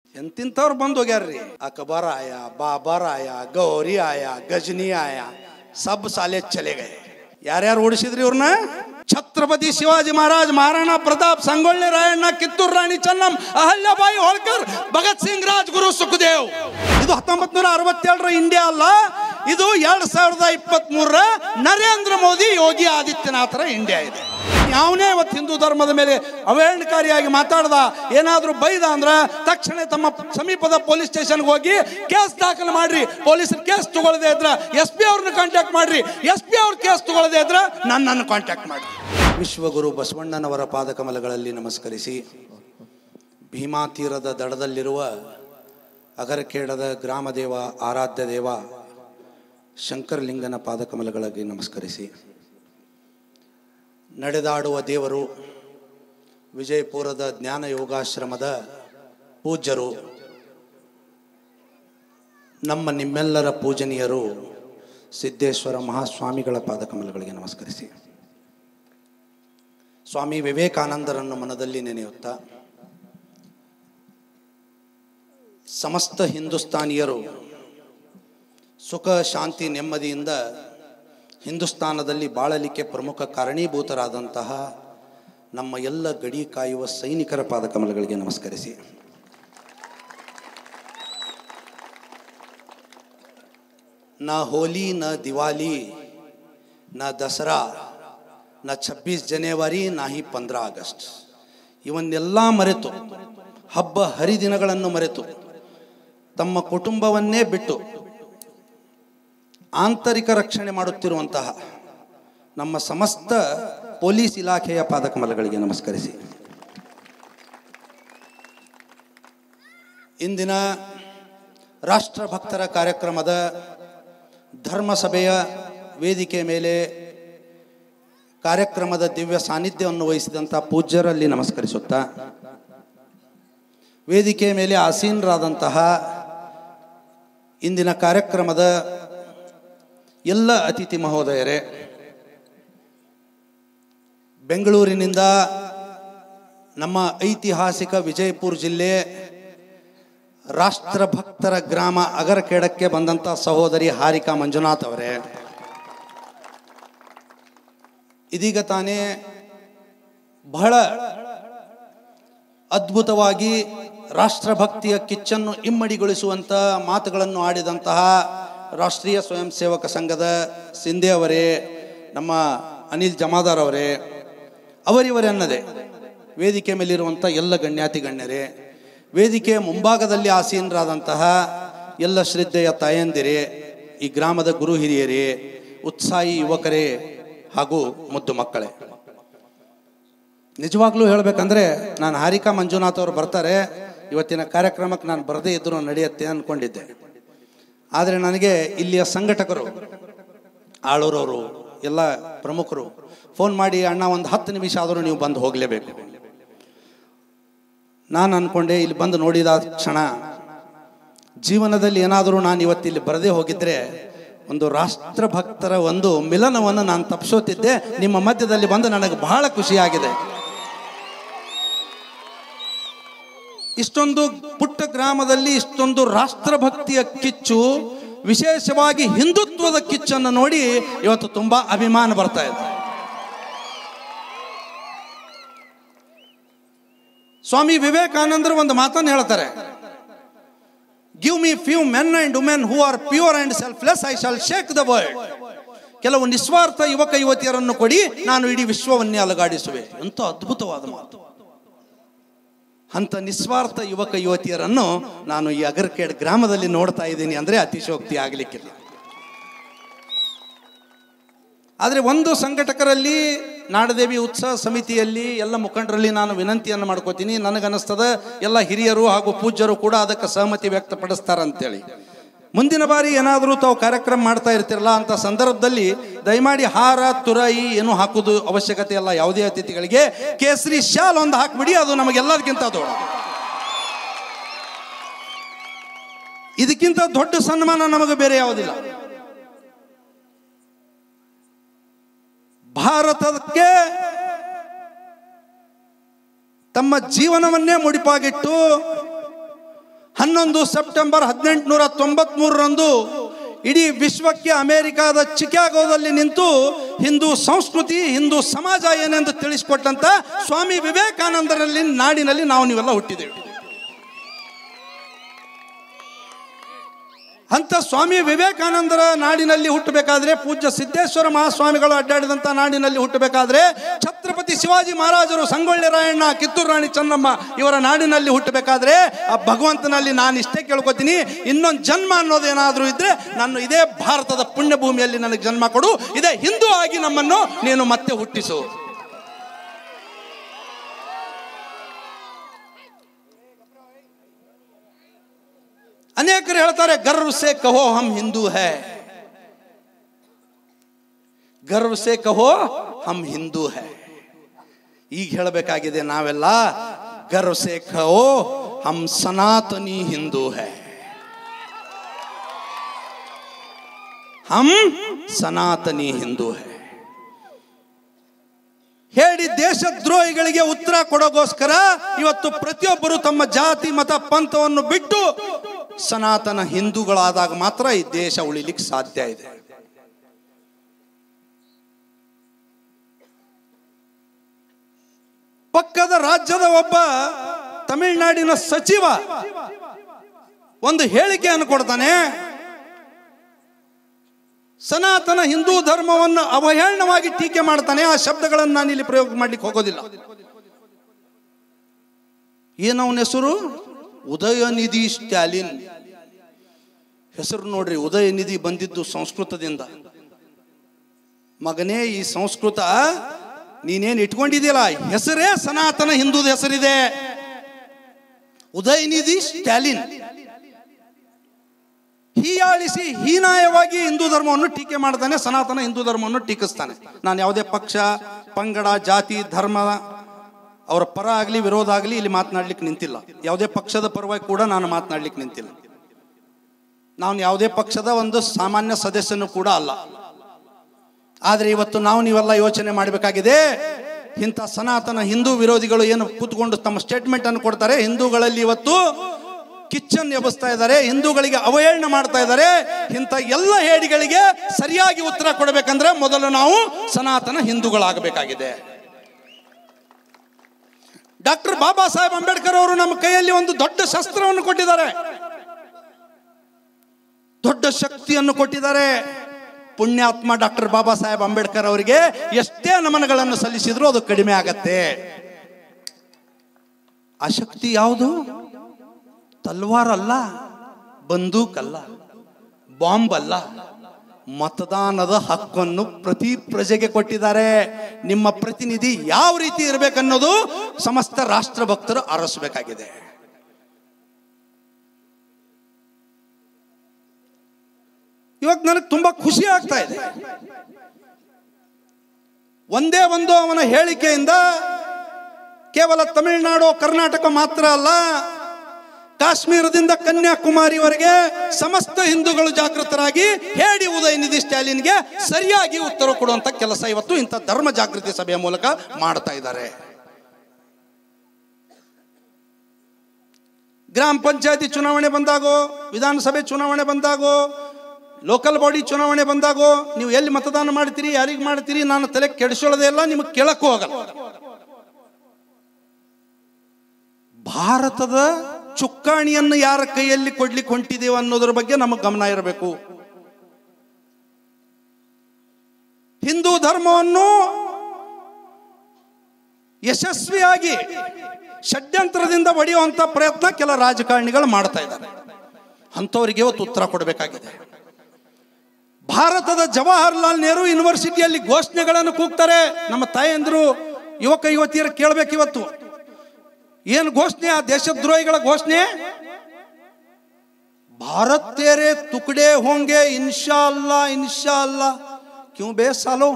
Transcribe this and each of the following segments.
ಎಂತಿಂಥವ್ರು ಬಂದು ಹೋಗ್ಯಾರ್ರಿ ಅಕ್ಬರ್ ಆಯ ಬಾಬರ್ ಆಯ ಗೌರಿ ಆಯ ಗಜನಿ ಆಯ ಸಬ್ ಸಾಲೆ ಚಲೆ ಗए ಯಾರ್ಯಾರು ಓಡಿಸಿದ್ರಿ ಇವ್ರನ್ನ ಛತ್ರಪತಿ ಶಿವಾಜಿ ಮಹಾರಾಜ್ ಮಹಾರಾಣಾ ಪ್ರತಾಪ್ ಸಂಗೊಳ್ಳಿ ರಾಯಣ್ಣ ಕಿತ್ತೂರು ರಾಣಿ ಚೆನ್ನಂ ಅಹಲ್ಯಾಬಾಯಿ ಹೋಳ್ಕರ್ ಭಗತ್ ಸಿಂಗ್ ರಾಜ್ಗುರು ಸುಖದೇವ್ ಇದು ಹತ್ತೊಂಬತ್ ನೂರ ಅರವತ್ತೇಳರ ಇಂಡಿಯಾ ಅಲ್ಲ ಇದು ಎರಡ್ ಸಾವಿರದ ಇಪ್ಪತ್ತ್ ಮೂರರ ನರೇಂದ್ರ ಮೋದಿ ಯೋಗಿ ಆದಿತ್ಯನಾಥರ ಇಂಡಿಯಾ ಇದೆ ಯಾವನೇ ಇವತ್ತು ಹಿಂದೂ ಧರ್ಮದ ಮೇಲೆ ಅವಹೇಳನಕಾರಿಯಾಗಿ ಮಾತಾಡ್ದ ಏನಾದರೂ ಬೈದ ಅಂದ್ರೆ ತಕ್ಷಣ ತಮ್ಮ ಸಮೀಪದ ಪೊಲೀಸ್ ಸ್ಟೇಷನ್ಗೆ ಹೋಗಿ ಕೇಸ್ ದಾಖಲು ಮಾಡ್ರಿ ಪೊಲೀಸರು ಕೇಸ್ ತಗೊಳ್ಳದೆ ಇದ್ರ ಎಸ್ ಪಿ ಅವ್ರನ್ನ ಕಾಂಟ್ಯಾಕ್ಟ್ ಮಾಡ್ರಿ ಎಸ್ ಪಿ ಅವ್ರ ಕೇಸ್ ತಗೊಳ್ಳದೆ ಇದ್ರ ನನ್ನನ್ನು ಕಾಂಟ್ಯಾಕ್ಟ್ ಮಾಡಿ ವಿಶ್ವಗುರು ಬಸವಣ್ಣನವರ ಪಾದಕಮಲಗಳಲ್ಲಿ ನಮಸ್ಕರಿಸಿ ಭೀಮಾ ತೀರದ ದಡದಲ್ಲಿರುವ ಅಗರಕೇಡದ ಗ್ರಾಮದೇವ ಆರಾಧ್ಯ ದೇವ ಶಂಕರಲಿಂಗನ ಪಾದಕಮಲಗಳಿಗೆ ನಮಸ್ಕರಿಸಿ ನಡೆದಾಡುವ ದೇವರು ವಿಜಯಪುರದ ಜ್ಞಾನ ಯೋಗಾಶ್ರಮದ ಪೂಜ್ಯರು ನಮ್ಮ ನಿಮ್ಮೆಲ್ಲರ ಪೂಜನೀಯರು ಸಿದ್ದೇಶ್ವರ ಮಹಾಸ್ವಾಮಿಗಳ ಪಾದಕಮಲಗಳಿಗೆ ನಮಸ್ಕರಿಸಿ ಸ್ವಾಮಿ ವಿವೇಕಾನಂದರನ್ನು ಮನದಲ್ಲಿ ನೆನೆಯುತ್ತಾ ಸಮಸ್ತ ಹಿಂದೂಸ್ತಾನಿಯರು ಸುಖ ಶಾಂತಿ ನೆಮ್ಮದಿಯಿಂದ ಹಿಂದೂಸ್ತಾನದಲ್ಲಿ ಬಾಳಲಿಕ್ಕೆ ಪ್ರಮುಖ ಕಾರಣೀಭೂತರಾದಂತಹ ನಮ್ಮ ಎಲ್ಲ ಗಡಿ ಕಾಯುವ ಸೈನಿಕರ ಪಾದಕಮಲಗಳಿಗೆ ನಮಸ್ಕರಿಸಿ ನ ಹೋಲಿ ನ ದಿವಾಲಿ ನ ದಸರಾ ನ ಛಬ್ಬೀಸ್ ಜನವರಿ ನಾ ಹಿ ಪಂದ್ರ ಆಗಸ್ಟ್ ಇವನ್ನೆಲ್ಲ ಮರೆತು ಹಬ್ಬ ಹರಿದಿನಗಳನ್ನು ಮರೆತು ತಮ್ಮ ಕುಟುಂಬವನ್ನೇ ಬಿಟ್ಟು ಆಂತರಿಕ ರಕ್ಷಣೆ ಮಾಡುತ್ತಿರುವಂತಹ ನಮ್ಮ ಸಮಸ್ತ ಪೊಲೀಸ್ ಇಲಾಖೆಯ ಪಾದಕಮಲಗಳಿಗೆ ನಮಸ್ಕರಿಸಿ ಇಂದಿನ ರಾಷ್ಟ್ರಭಕ್ತರ ಕಾರ್ಯಕ್ರಮದ ಧರ್ಮಸಭೆಯ ವೇದಿಕೆ ಮೇಲೆ ಕಾರ್ಯಕ್ರಮದ ದಿವ್ಯ ಸಾನ್ನಿಧ್ಯವನ್ನು ವಹಿಸಿದಂಥ ಪೂಜ್ಯರಲ್ಲಿ ನಮಸ್ಕರಿಸುತ್ತಾ ವೇದಿಕೆ ಮೇಲೆ ಆಸೀನರಾದಂತಹ ಇಂದಿನ ಕಾರ್ಯಕ್ರಮದ ಎಲ್ಲ ಅತಿಥಿ ಮಹೋದಯರೇ ಬೆಂಗಳೂರಿನಿಂದ ನಮ್ಮ ಐತಿಹಾಸಿಕ ವಿಜಯಪುರ ಜಿಲ್ಲೆ ರಾಷ್ಟ್ರಭಕ್ತರ ಗ್ರಾಮ ಅಗರಕೇಡಕ್ಕೆ ಬಂದಂಥ ಸಹೋದರಿ ಹಾರಿಕಾ ಮಂಜುನಾಥ್ ಅವರೇ ಇದೀಗ ತಾನೇ ಬಹಳ ಅದ್ಭುತವಾಗಿ ರಾಷ್ಟ್ರಭಕ್ತಿಯ ಕಿಚ್ಚನ್ನು ಇಮ್ಮಡಿಗೊಳಿಸುವಂಥ ಮಾತುಗಳನ್ನು ಆಡಿದಂತಹ ರಾಷ್ಟ್ರೀಯ ಸ್ವಯಂ ಸೇವಕ ಸಂಘದ ಸಿಂಧೆ ಅವರೇ ನಮ್ಮ ಅನಿಲ್ ಜಮಾದಾರ್ ಅವರೇ ಅವರಿವರೆನ್ನದೆ ವೇದಿಕೆ ಮೇಲಿರುವಂಥ ಎಲ್ಲ ಗಣ್ಯಾತಿ ಗಣ್ಯರೇ ವೇದಿಕೆಯ ಮುಂಭಾಗದಲ್ಲಿ ಆಸೀನರಾದಂತಹ ಎಲ್ಲ ಶ್ರದ್ಧೆಯ ತಾಯಂದಿರೇ ಈ ಗ್ರಾಮದ ಗುರು ಹಿರಿಯರೇ ಉತ್ಸಾಹಿ ಯುವಕರೇ ಹಾಗೂ ಮುದ್ದು ಮಕ್ಕಳೇ ನಿಜವಾಗ್ಲೂ ಹೇಳಬೇಕಂದ್ರೆ ನಾನು ಹಾರಿಕಾ ಮಂಜುನಾಥ್ ಅವರು ಬರ್ತಾರೆ ಇವತ್ತಿನ ಕಾರ್ಯಕ್ರಮಕ್ಕೆ ನಾನು ಬರದೇ ಇದ್ದರೂ ನಡೆಯುತ್ತೆ ಅಂದ್ಕೊಂಡಿದ್ದೆ ಆದರೆ ನನಗೆ ಇಲ್ಲಿಯ ಸಂಘಟಕರು ಆಳೂರವರು ಎಲ್ಲ ಪ್ರಮುಖರು ಫೋನ್ ಮಾಡಿ ಅಣ್ಣ ಒಂದು ಹತ್ತು ನಿಮಿಷ ಆದರೂ ನೀವು ಬಂದು ಹೋಗಲೇಬೇಕು ನಾನು ಅಂದ್ಕೊಂಡೆ ಇಲ್ಲಿ ಬಂದು ನೋಡಿದ ಕ್ಷಣ ಜೀವನದಲ್ಲಿ ಏನಾದರೂ ನಾನು ಇವತ್ತಿಲ್ಲಿ ಬರದೇ ಹೋಗಿದ್ರೆ ಒಂದು ರಾಷ್ಟ್ರಭಕ್ತರ ಒಂದು ಮಿಲನವನ್ನು ನಾನು ತಪ್ಪಿಸೋತಿದ್ದೆ ನಿಮ್ಮ ಮಧ್ಯದಲ್ಲಿ ಬಂದು ನನಗೆ ಬಹಳ ಖುಷಿಯಾಗಿದೆ ಇಷ್ಟೊಂದು ಪುಟ್ಟ ಗ್ರಾಮದಲ್ಲಿ ಇಷ್ಟೊಂದು ರಾಷ್ಟ್ರಭಕ್ತಿಯ ಕಿಚ್ಚು ವಿಶೇಷವಾಗಿ ಹಿಂದುತ್ವದ ಕಿಚ್ಚನ್ನು ನೋಡಿ ಇವತ್ತು ತುಂಬಾ ಅಭಿಮಾನ ಬರ್ತಾ ಇದೆ ಸ್ವಾಮಿ ವಿವೇಕಾನಂದರು ಒಂದು ಮಾತನ್ನು ಹೇಳ್ತಾರೆ give me few men and women who are pure and selfless I shall shake the world ಕೆಲವು ನಿಸ್ವಾರ್ಥ ಯುವಕ ಯುವತಿಯರನ್ನು ಕೊಡಿ ನಾನು ಇಡೀ ವಿಶ್ವವನ್ನೇ ಅಲಗಾಡಿಸುವೆ ಎಂತ ಅದ್ಭುತವಾದ ಮಾತು ಅಂತ ನಿಸ್ವಾರ್ಥ ಯುವಕ ಯುವತಿಯರನ್ನು ನಾನು ಈ ಅಗರ್ಕೇಡ್ ಗ್ರಾಮದಲ್ಲಿ ನೋಡ್ತಾ ಇದ್ದೀನಿ ಅಂದರೆ ಅತಿಶೋಕ್ತಿ ಆಗಲಿಕ್ಕಿಲ್ಲ ಆದರೆ ಒಂದು ಸಂಘಟಕರಲ್ಲಿ ನಾಡದೇವಿ ಉತ್ಸವ ಸಮಿತಿಯಲ್ಲಿ ಎಲ್ಲ ಮುಖಂಡರಲ್ಲಿ ನಾನು ವಿನಂತಿಯನ್ನು ಮಾಡ್ಕೋತೀನಿ ನನಗನ್ನಿಸ್ತದ ಎಲ್ಲ ಹಿರಿಯರು ಹಾಗೂ ಪೂಜ್ಯರು ಕೂಡ ಅದಕ್ಕೆ ಸಹಮತಿ ವ್ಯಕ್ತಪಡಿಸ್ತಾರಂತೇಳಿ ಮುಂದಿನ ಬಾರಿ ಏನಾದರೂ ತಾವು ಕಾರ್ಯಕ್ರಮ ಮಾಡ್ತಾ ಇರ್ತಿರಲ್ಲ ಅಂತ ಸಂದರ್ಭದಲ್ಲಿ ದಯಮಾಡಿ ಹಾರ ತುರಾಯಿ ಏನು ಹಾಕುವುದು ಅವಶ್ಯಕತೆ ಇಲ್ಲ ಯಾವುದೇ ಅತಿಥಿಗಳಿಗೆ ಕೇಸರಿ ಶಾಲ್ ಒಂದು ಹಾಕ್ಬಿಡಿ ಅದು ನಮಗೆಲ್ಲದಕ್ಕಿಂತ ದೊಡ್ಡ ಇದಕ್ಕಿಂತ ದೊಡ್ಡ ಸನ್ಮಾನ ನಮಗೆ ಬೇರೆ ಯಾವುದಿಲ್ಲ ಭಾರತಕ್ಕೆ ತಮ್ಮ ಜೀವನವನ್ನೇ ಮುಡಿಪಾಗಿಟ್ಟು ಹನ್ನೊಂದು ಸೆಪ್ಟೆಂಬರ್ ಹದಿನೆಂಟುನೂರ ತೊಂಬತ್ಮೂರರಂದು ಇಡೀ ವಿಶ್ವಕ್ಕೆ ಅಮೆರಿಕಾದ ಚಿಕಾಗೋದಲ್ಲಿ ನಿಂತು ಹಿಂದೂ ಸಂಸ್ಕೃತಿ ಹಿಂದೂ ಸಮಾಜ ಏನೆಂದು ತಿಳಿಸಿಕೊಟ್ಟಂತ ಸ್ವಾಮಿ ವಿವೇಕಾನಂದರಲ್ಲಿ ನಾಡಿನಲ್ಲಿ ನಾವು ನೀವೆಲ್ಲ ಹುಟ್ಟಿದ್ದೇವೆ ಅಂತ ಸ್ವಾಮಿ ವಿವೇಕಾನಂದರ ನಾಡಿನಲ್ಲಿ ಹುಟ್ಟಬೇಕಾದ್ರೆ ಪೂಜ್ಯ ಸಿದ್ದೇಶ್ವರ ಮಹಾಸ್ವಾಮಿಗಳು ಅಡ್ಡಾಡಿದಂಥ ನಾಡಿನಲ್ಲಿ ಹುಟ್ಟಬೇಕಾದ್ರೆ ಛತ್ರಪತಿ ಶಿವಾಜಿ ಮಹಾರಾಜರು ಸಂಗೊಳ್ಳಿ ರಾಯಣ್ಣ ಕಿತ್ತೂರು ರಾಣಿ ಚೆನ್ನಮ್ಮ ಇವರ ನಾಡಿನಲ್ಲಿ ಹುಟ್ಟಬೇಕಾದ್ರೆ ಆ ಭಗವಂತನಲ್ಲಿ ನಾನು ಇಷ್ಟೇ ಕೇಳ್ಕೊತೀನಿ ಇನ್ನೊಂದು ಜನ್ಮ ಅನ್ನೋದೇನಾದರೂ ಇದ್ರೆ ನಾನು ಇದೇ ಭಾರತದ ಪುಣ್ಯ ಭೂಮಿಯಲ್ಲಿ ನನಗೆ ಜನ್ಮ ಕೊಡು ಇದೇ ಹಿಂದೂ ಆಗಿ ನಮ್ಮನ್ನು ನೀನು ಮತ್ತೆ ಹುಟ್ಟಿಸು ಅನೇಕರು ಹೇಳ್ತಾರೆ ಗರ್ವ ಸೆ ಕಹೋ ಹಮ್ ಹಿಂದೂ ಹೈ ಗರ್ವ ಸೆ ಕಹೋ ಹಮ್ ಹಿಂದೂ ಹೈ ಈಗ ಹೇಳಬೇಕಾಗಿದೆ ನಾವೆಲ್ಲ ಗರ್ವ ಸೆ ಕಹೋ ಹಮ್ ಸನಾತನಿ ಹಿಂದೂ ಹೈ ಹಮ್ ಸನಾತನಿ ಹಿಂದೂ ಹೈ ಹೇಳಿ ದೇಶದ್ರೋಹಿಗಳಿಗೆ ಉತ್ತರ ಕೊಡೋಗೋಸ್ಕರ ಇವತ್ತು ಪ್ರತಿಯೊಬ್ಬರು ತಮ್ಮ ಜಾತಿ ಮತ ಪಂಥವನ್ನು ಬಿಟ್ಟು ಸನಾತನ ಹಿಂದೂಗಳಾದಾಗ ಮಾತ್ರ ಈ ದೇಶ ಉಳಿಲಿಕ್ಕೆ ಸಾಧ್ಯ ಇದೆ ಪಕ್ಕದ ರಾಜ್ಯದ ಒಬ್ಬ ತಮಿಳುನಾಡಿನ ಸಚಿವ ಒಂದು ಹೇಳಿಕೆಯನ್ನು ಕೊಡ್ತಾನೆ ಸನಾತನ ಹಿಂದೂ ಧರ್ಮವನ್ನು ಅವಹೇಳನವಾಗಿ ಟೀಕೆ ಮಾಡ್ತಾನೆ ಆ ಶಬ್ದಗಳನ್ನು ನಾನು ಇಲ್ಲಿ ಪ್ರಯೋಗ ಮಾಡ್ಲಿಕ್ಕೆ ಹೋಗೋದಿಲ್ಲ ಏನವನ ಹೆಸರು ಉದಯನಿಧಿ ಸ್ಟ್ಯಾಲಿನ್ ಹೆಸರು ನೋಡ್ರಿ ಉದಯನಿಧಿ ಬಂದಿದ್ದು ಸಂಸ್ಕೃತದಿಂದ ಮಗನೇ ಈ ಸಂಸ್ಕೃತ ನೀನೇನು ಇಟ್ಕೊಂಡಿದ್ಯಲ್ಲ ಹೆಸರೇ ಸನಾತನ ಹಿಂದೂದ ಹೆಸರಿದೆ ಉದಯನಿಧಿ ಸ್ಟ್ಯಾಲಿನ್ ಹೀಯಾಳಿಸಿ ಹೀನಾಯವಾಗಿ ಹಿಂದೂ ಧರ್ಮವನ್ನು ಟೀಕೆ ಮಾಡ್ತಾನೆ ಸನಾತನ ಹಿಂದೂ ಧರ್ಮವನ್ನು ಟೀಕಿಸ್ತಾನೆ ನಾನು ಯಾವುದೇ ಪಕ್ಷ ಪಂಗಡ ಜಾತಿ ಧರ್ಮ ಅವರ ಪರ ಆಗಲಿ ವಿರೋಧ ಆಗಲಿ ಇಲ್ಲಿ ಮಾತನಾಡ್ಲಿಕ್ಕೆ ನಿಂತಿಲ್ಲ ಯಾವುದೇ ಪಕ್ಷದ ಪರವಾಗಿ ಕೂಡ ನಾನು ಮಾತನಾಡ್ಲಿಕ್ಕೆ ನಿಂತಿಲ್ಲ ನಾನು ಯಾವುದೇ ಪಕ್ಷದ ಒಂದು ಸಾಮಾನ್ಯ ಸದಸ್ಯನು ಕೂಡ ಅಲ್ಲ ಆದರೆ ಇವತ್ತು ನಾವು ನೀವೆಲ್ಲ ಯೋಚನೆ ಮಾಡಬೇಕಾಗಿದೆ ಇಂಥ ಸನಾತನ ಹಿಂದೂ ವಿರೋಧಿಗಳು ಏನು ಕೂತ್ಕೊಂಡು ತಮ್ಮ ಸ್ಟೇಟ್ಮೆಂಟ್ ಅನ್ನು ಕೊಡ್ತಾರೆ ಹಿಂದೂಗಳಲ್ಲಿ ಇವತ್ತು ಕಿಚ್ಚನ್ ಎಬ್ಬಿಸ್ತಾ ಇದ್ದಾರೆ ಹಿಂದೂಗಳಿಗೆ ಅವಹೇಳನ ಮಾಡ್ತಾ ಇದ್ದಾರೆ ಇಂಥ ಎಲ್ಲ ಹೇಡಿಗಳಿಗೆ ಸರಿಯಾಗಿ ಉತ್ತರ ಕೊಡಬೇಕಂದ್ರೆ ಮೊದಲು ನಾವು ಸನಾತನ ಹಿಂದೂಗಳಾಗಬೇಕಾಗಿದೆ ಡಾಕ್ಟರ್ ಬಾಬಾ ಸಾಹೇಬ್ ಅಂಬೇಡ್ಕರ್ ಅವರು ನಮ್ಮ ಕೈಯಲ್ಲಿ ಒಂದು ದೊಡ್ಡ ಶಸ್ತ್ರವನ್ನು ಕೊಟ್ಟಿದ್ದಾರೆ ದೊಡ್ಡ ಶಕ್ತಿಯನ್ನು ಕೊಟ್ಟಿದ್ದಾರೆ ಪುಣ್ಯಾತ್ಮ ಡಾಕ್ಟರ್ ಬಾಬಾ ಸಾಹೇಬ್ ಅಂಬೇಡ್ಕರ್ ಅವರಿಗೆ ಎಷ್ಟೇ ನಮನಗಳನ್ನು ಸಲ್ಲಿಸಿದ್ರು ಅದು ಕಡಿಮೆ ಆಗತ್ತೆ ಆ ಶಕ್ತಿ ಯಾವುದು ತಲ್ವಾರ್ ಅಲ್ಲ ಬಂದೂಕ್ ಅಲ್ಲ ಬಾಂಬ್ ಅಲ್ಲ ಮತದಾನದ ಹಕ್ಕನ್ನು ಪ್ರತಿ ಪ್ರಜೆಗೆ ಕೊಟ್ಟಿದ್ದಾರೆ ನಿಮ್ಮ ಪ್ರತಿನಿಧಿ ಯಾವ ರೀತಿ ಇರಬೇಕನ್ನೋದು ಸಮಸ್ತ ರಾಷ್ಟ್ರ ಭಕ್ತರು ಅರಸಬೇಕಾಗಿದೆ ಇವಾಗ ನನಗೆ ತುಂಬಾ ಖುಷಿ ಆಗ್ತಾ ಇದೆ ಒಂದೇ ಒಂದು ಅವನ ಹೇಳಿಕೆಯಿಂದ ಕೇವಲ ತಮಿಳುನಾಡು ಕರ್ನಾಟಕ ಮಾತ್ರ ಅಲ್ಲ ಕಾಶ್ಮೀರದಿಂದ ಕನ್ಯಾಕುಮಾರಿವರೆಗೆ ಸಮಸ್ತ ಹಿಂದೂಗಳು ಜಾಗೃತರಾಗಿ ಹೇಳಿ ಉದಯನಿಧಿ ಸ್ಟ್ಯಾಲಿನ್ಗೆ ಸರಿಯಾಗಿ ಉತ್ತರ ಕೊಡುವಂತ ಕೆಲಸ ಇವತ್ತು ಇಂಥ ಧರ್ಮ ಜಾಗೃತಿ ಸಭೆಯ ಮೂಲಕ ಮಾಡ್ತಾ ಇದ್ದಾರೆ ಗ್ರಾಮ ಪಂಚಾಯತಿ ಚುನಾವಣೆ ಬಂದಾಗೋ ವಿಧಾನಸಭೆ ಚುನಾವಣೆ ಬಂದಾಗೋ ಲೋಕಲ್ ಬಾಡಿ ಚುನಾವಣೆ ಬಂದಾಗೋ ನೀವು ಎಲ್ಲಿ ಮತದಾನ ಮಾಡ್ತೀರಿ ಯಾರಿಗೆ ಮಾಡ್ತೀರಿ ನಾನು ತಲೆ ಕೆಡಿಸೋಳದೇ ಇಲ್ಲ ನಿಮಗೆ ಕೇಳಕ್ಕೂ ಹೋಗಲ್ಲ ಭಾರತದ ಚುಕ್ಕಾಣಿಯನ್ನು ಯಾರ ಕೈಯಲ್ಲಿ ಕೊಡ್ಲಿಕ್ಕೆ ಹೊಂಟಿದ್ದೇವೆ ಅನ್ನೋದ್ರ ಬಗ್ಗೆ ನಮಗೆ ಗಮನ ಇರಬೇಕು ಹಿಂದೂ ಧರ್ಮವನ್ನು ಯಶಸ್ವಿಯಾಗಿ ಷಡ್ಯಂತ್ರದಿಂದ ಒಡೆಯುವಂತ ಪ್ರಯತ್ನ ಕೆಲ ರಾಜಕಾರಣಿಗಳು ಮಾಡ್ತಾ ಇದ್ದಾರೆ ಅಂಥವರಿಗೆ ಇವತ್ತು ಉತ್ತರ ಕೊಡಬೇಕಾಗಿದೆ ಭಾರತದ ಜವಾಹರ್ಲಾಲ್ ನೆಹರು ಯೂನಿವರ್ಸಿಟಿಯಲ್ಲಿ ಘೋಷಣೆಗಳನ್ನು ಕೂಗ್ತಾರೆ ನಮ್ಮ ತಾಯಂದ್ರು ಯುವಕ ಯುವತಿಯರು ಕೇಳಬೇಕು ಇವತ್ತು ಏನು ಘೋಷಣೆ ಆ ದೇಶದ್ರೋಹಿಗಳ ಘೋಷಣೆ ಭಾರತ್ ತೇರೆ ತುಕಡೆ ಹೋಂಗೆ ಇನ್ಶಾ ಅಲ್ಲಾ ಇನ್ಶಾ ಅಲ್ಲಾ ಕ್ಯೂ ಬೇ ಸಾಲೋ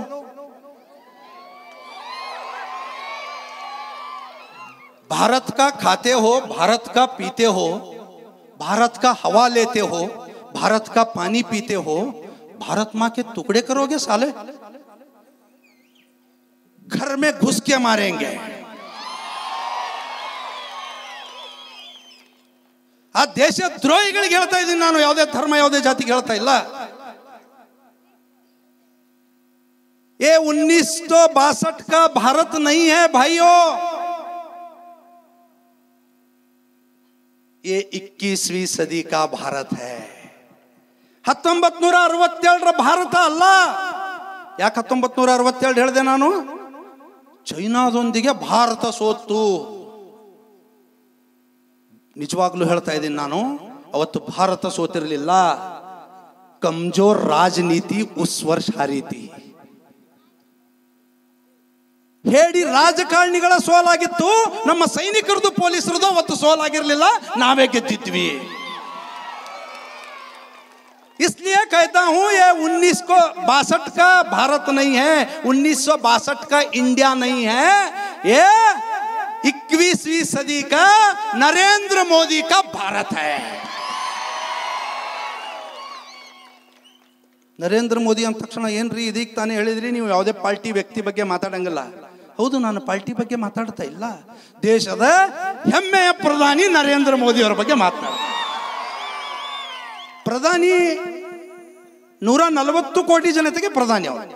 भारत का खाते हो भारत का पीते हो भारत का हवा लेते हो भारत का पानी पीते हो भारत माँ के टुकड़े करोगे साले घर में घुस के मारेंगे ಆ ದೇಶ ದ್ರೋಹಿಗಳಿಗೆ ಹೇಳ್ತಾ ಇದ್ದೀನಿ ನಾನು ಯಾವುದೇ ಧರ್ಮ ಯಾವುದೇ ಜಾತಿಗೆ ಹೇಳ್ತಾ ಇಲ್ಲ ये उन्नीस सौ बासठ का भारत नहीं है भाइयों ये इक्कीसवीं सदी का भारत है ಹತ್ತೊಂಬತ್ ನೂರ ಅರವತ್ತೇಳರ ಭಾರತ ಅಲ್ಲ ಯಾಕೆ ಹತ್ತೊಂಬತ್ ನೂರ ಅರವತ್ತೇಳು ಹೇಳಿದೆ ನಾನು ಚೈನಾದೊಂದಿಗೆ ಭಾರತ ಸೋತು ನಿಜವಾಗ್ಲೂ ಹೇಳ್ತಾ ಇದ್ದೀನಿ ನಾನು ಅವತ್ತು ಭಾರತ ಸೋತಿರಲಿಲ್ಲ ಕಮ್ಜೋರ್ ರಾಜನೀತಿ ಉಸ್ ವರ್ಷ ಹಾರೀತಿ ಹೇಳಿ ರಾಜಕಾರಣಿಗಳ ಸೋಲಾಗಿತ್ತು ನಮ್ಮ ಸೈನಿಕರದು ಪೊಲೀಸರದು ಅವತ್ತು ಸೋಲಾಗಿರ್ಲಿಲ್ಲ ನಾವೇ ಗೆದ್ದಿದ್ವಿ इसलिए कहता हूं ये उन्नीस को बासठ का भारत नहीं है उन्नीस सौ बासठ का इंडिया नहीं है ये इक्कीसवीं सदी का नरेंद्र मोदी का भारत है ನರೇಂದ್ರ ಮೋದಿ ಅಂದ ತಕ್ಷಣ ಏನ್ರಿ ಇದೀಗ ತಾನೇ ಹೇಳಿದ್ರಿ ನೀವು ಯಾವುದೇ ಪಾರ್ಟಿ ವ್ಯಕ್ತಿ ಬಗ್ಗೆ ಮಾತಾಡಂಗಿಲ್ಲ ಹೌದು ನಾನು ಪಾರ್ಟಿ ಬಗ್ಗೆ ಮಾತಾಡ್ತಾ ಇಲ್ಲ ದೇಶದ ಹೆಮ್ಮೆಯ ಪ್ರಧಾನಿ ನರೇಂದ್ರ ಮೋದಿ ಅವರ ಬಗ್ಗೆ ಮಾತನಾಡ ಪ್ರಧಾನಿ ನೂರ ನಲವತ್ತು ಕೋಟಿ ಜನತೆಗೆ ಪ್ರಧಾನಿ ಅವರು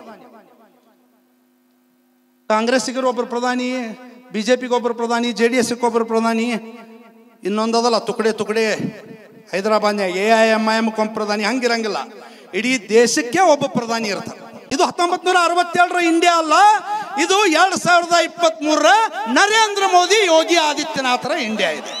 ಕಾಂಗ್ರೆಸ್ಸಿಗರು ಒಬ್ಬರು ಪ್ರಧಾನಿ ಬಿಜೆಪಿಗೆ ಒಬ್ಬರು ಪ್ರಧಾನಿ ಜೆ ಡಿ ಎಸ್ಗೆ ಒಬ್ಬರು ಪ್ರಧಾನಿ ಇನ್ನೊಂದದಲ್ಲ ತುಕಡೆ ತುಕಡೆ ಹೈದರಾಬಾದ್ನ್ಯಾಗ A I M I M ಕೊಂಬ ಪ್ರಧಾನಿ ಹಂಗಿರಂಗಿಲ್ಲ ಇಡೀ ದೇಶಕ್ಕೆ ಒಬ್ಬ ಪ್ರಧಾನಿ ಇರ್ತಾರೆ ಇದು ಹತ್ತೊಂಬತ್ ನೂರ ಅರವತ್ತೇಳರ ಇಂಡಿಯಾ ಅಲ್ಲ ಇದು ಎರಡ್ ಸಾವಿರದ ಇಪ್ಪತ್ತ್ ಮೂರರ ನರೇಂದ್ರ ಮೋದಿ ಯೋಗಿ ಆದಿತ್ಯನಾಥರ ಇಂಡಿಯಾ ಇದೆ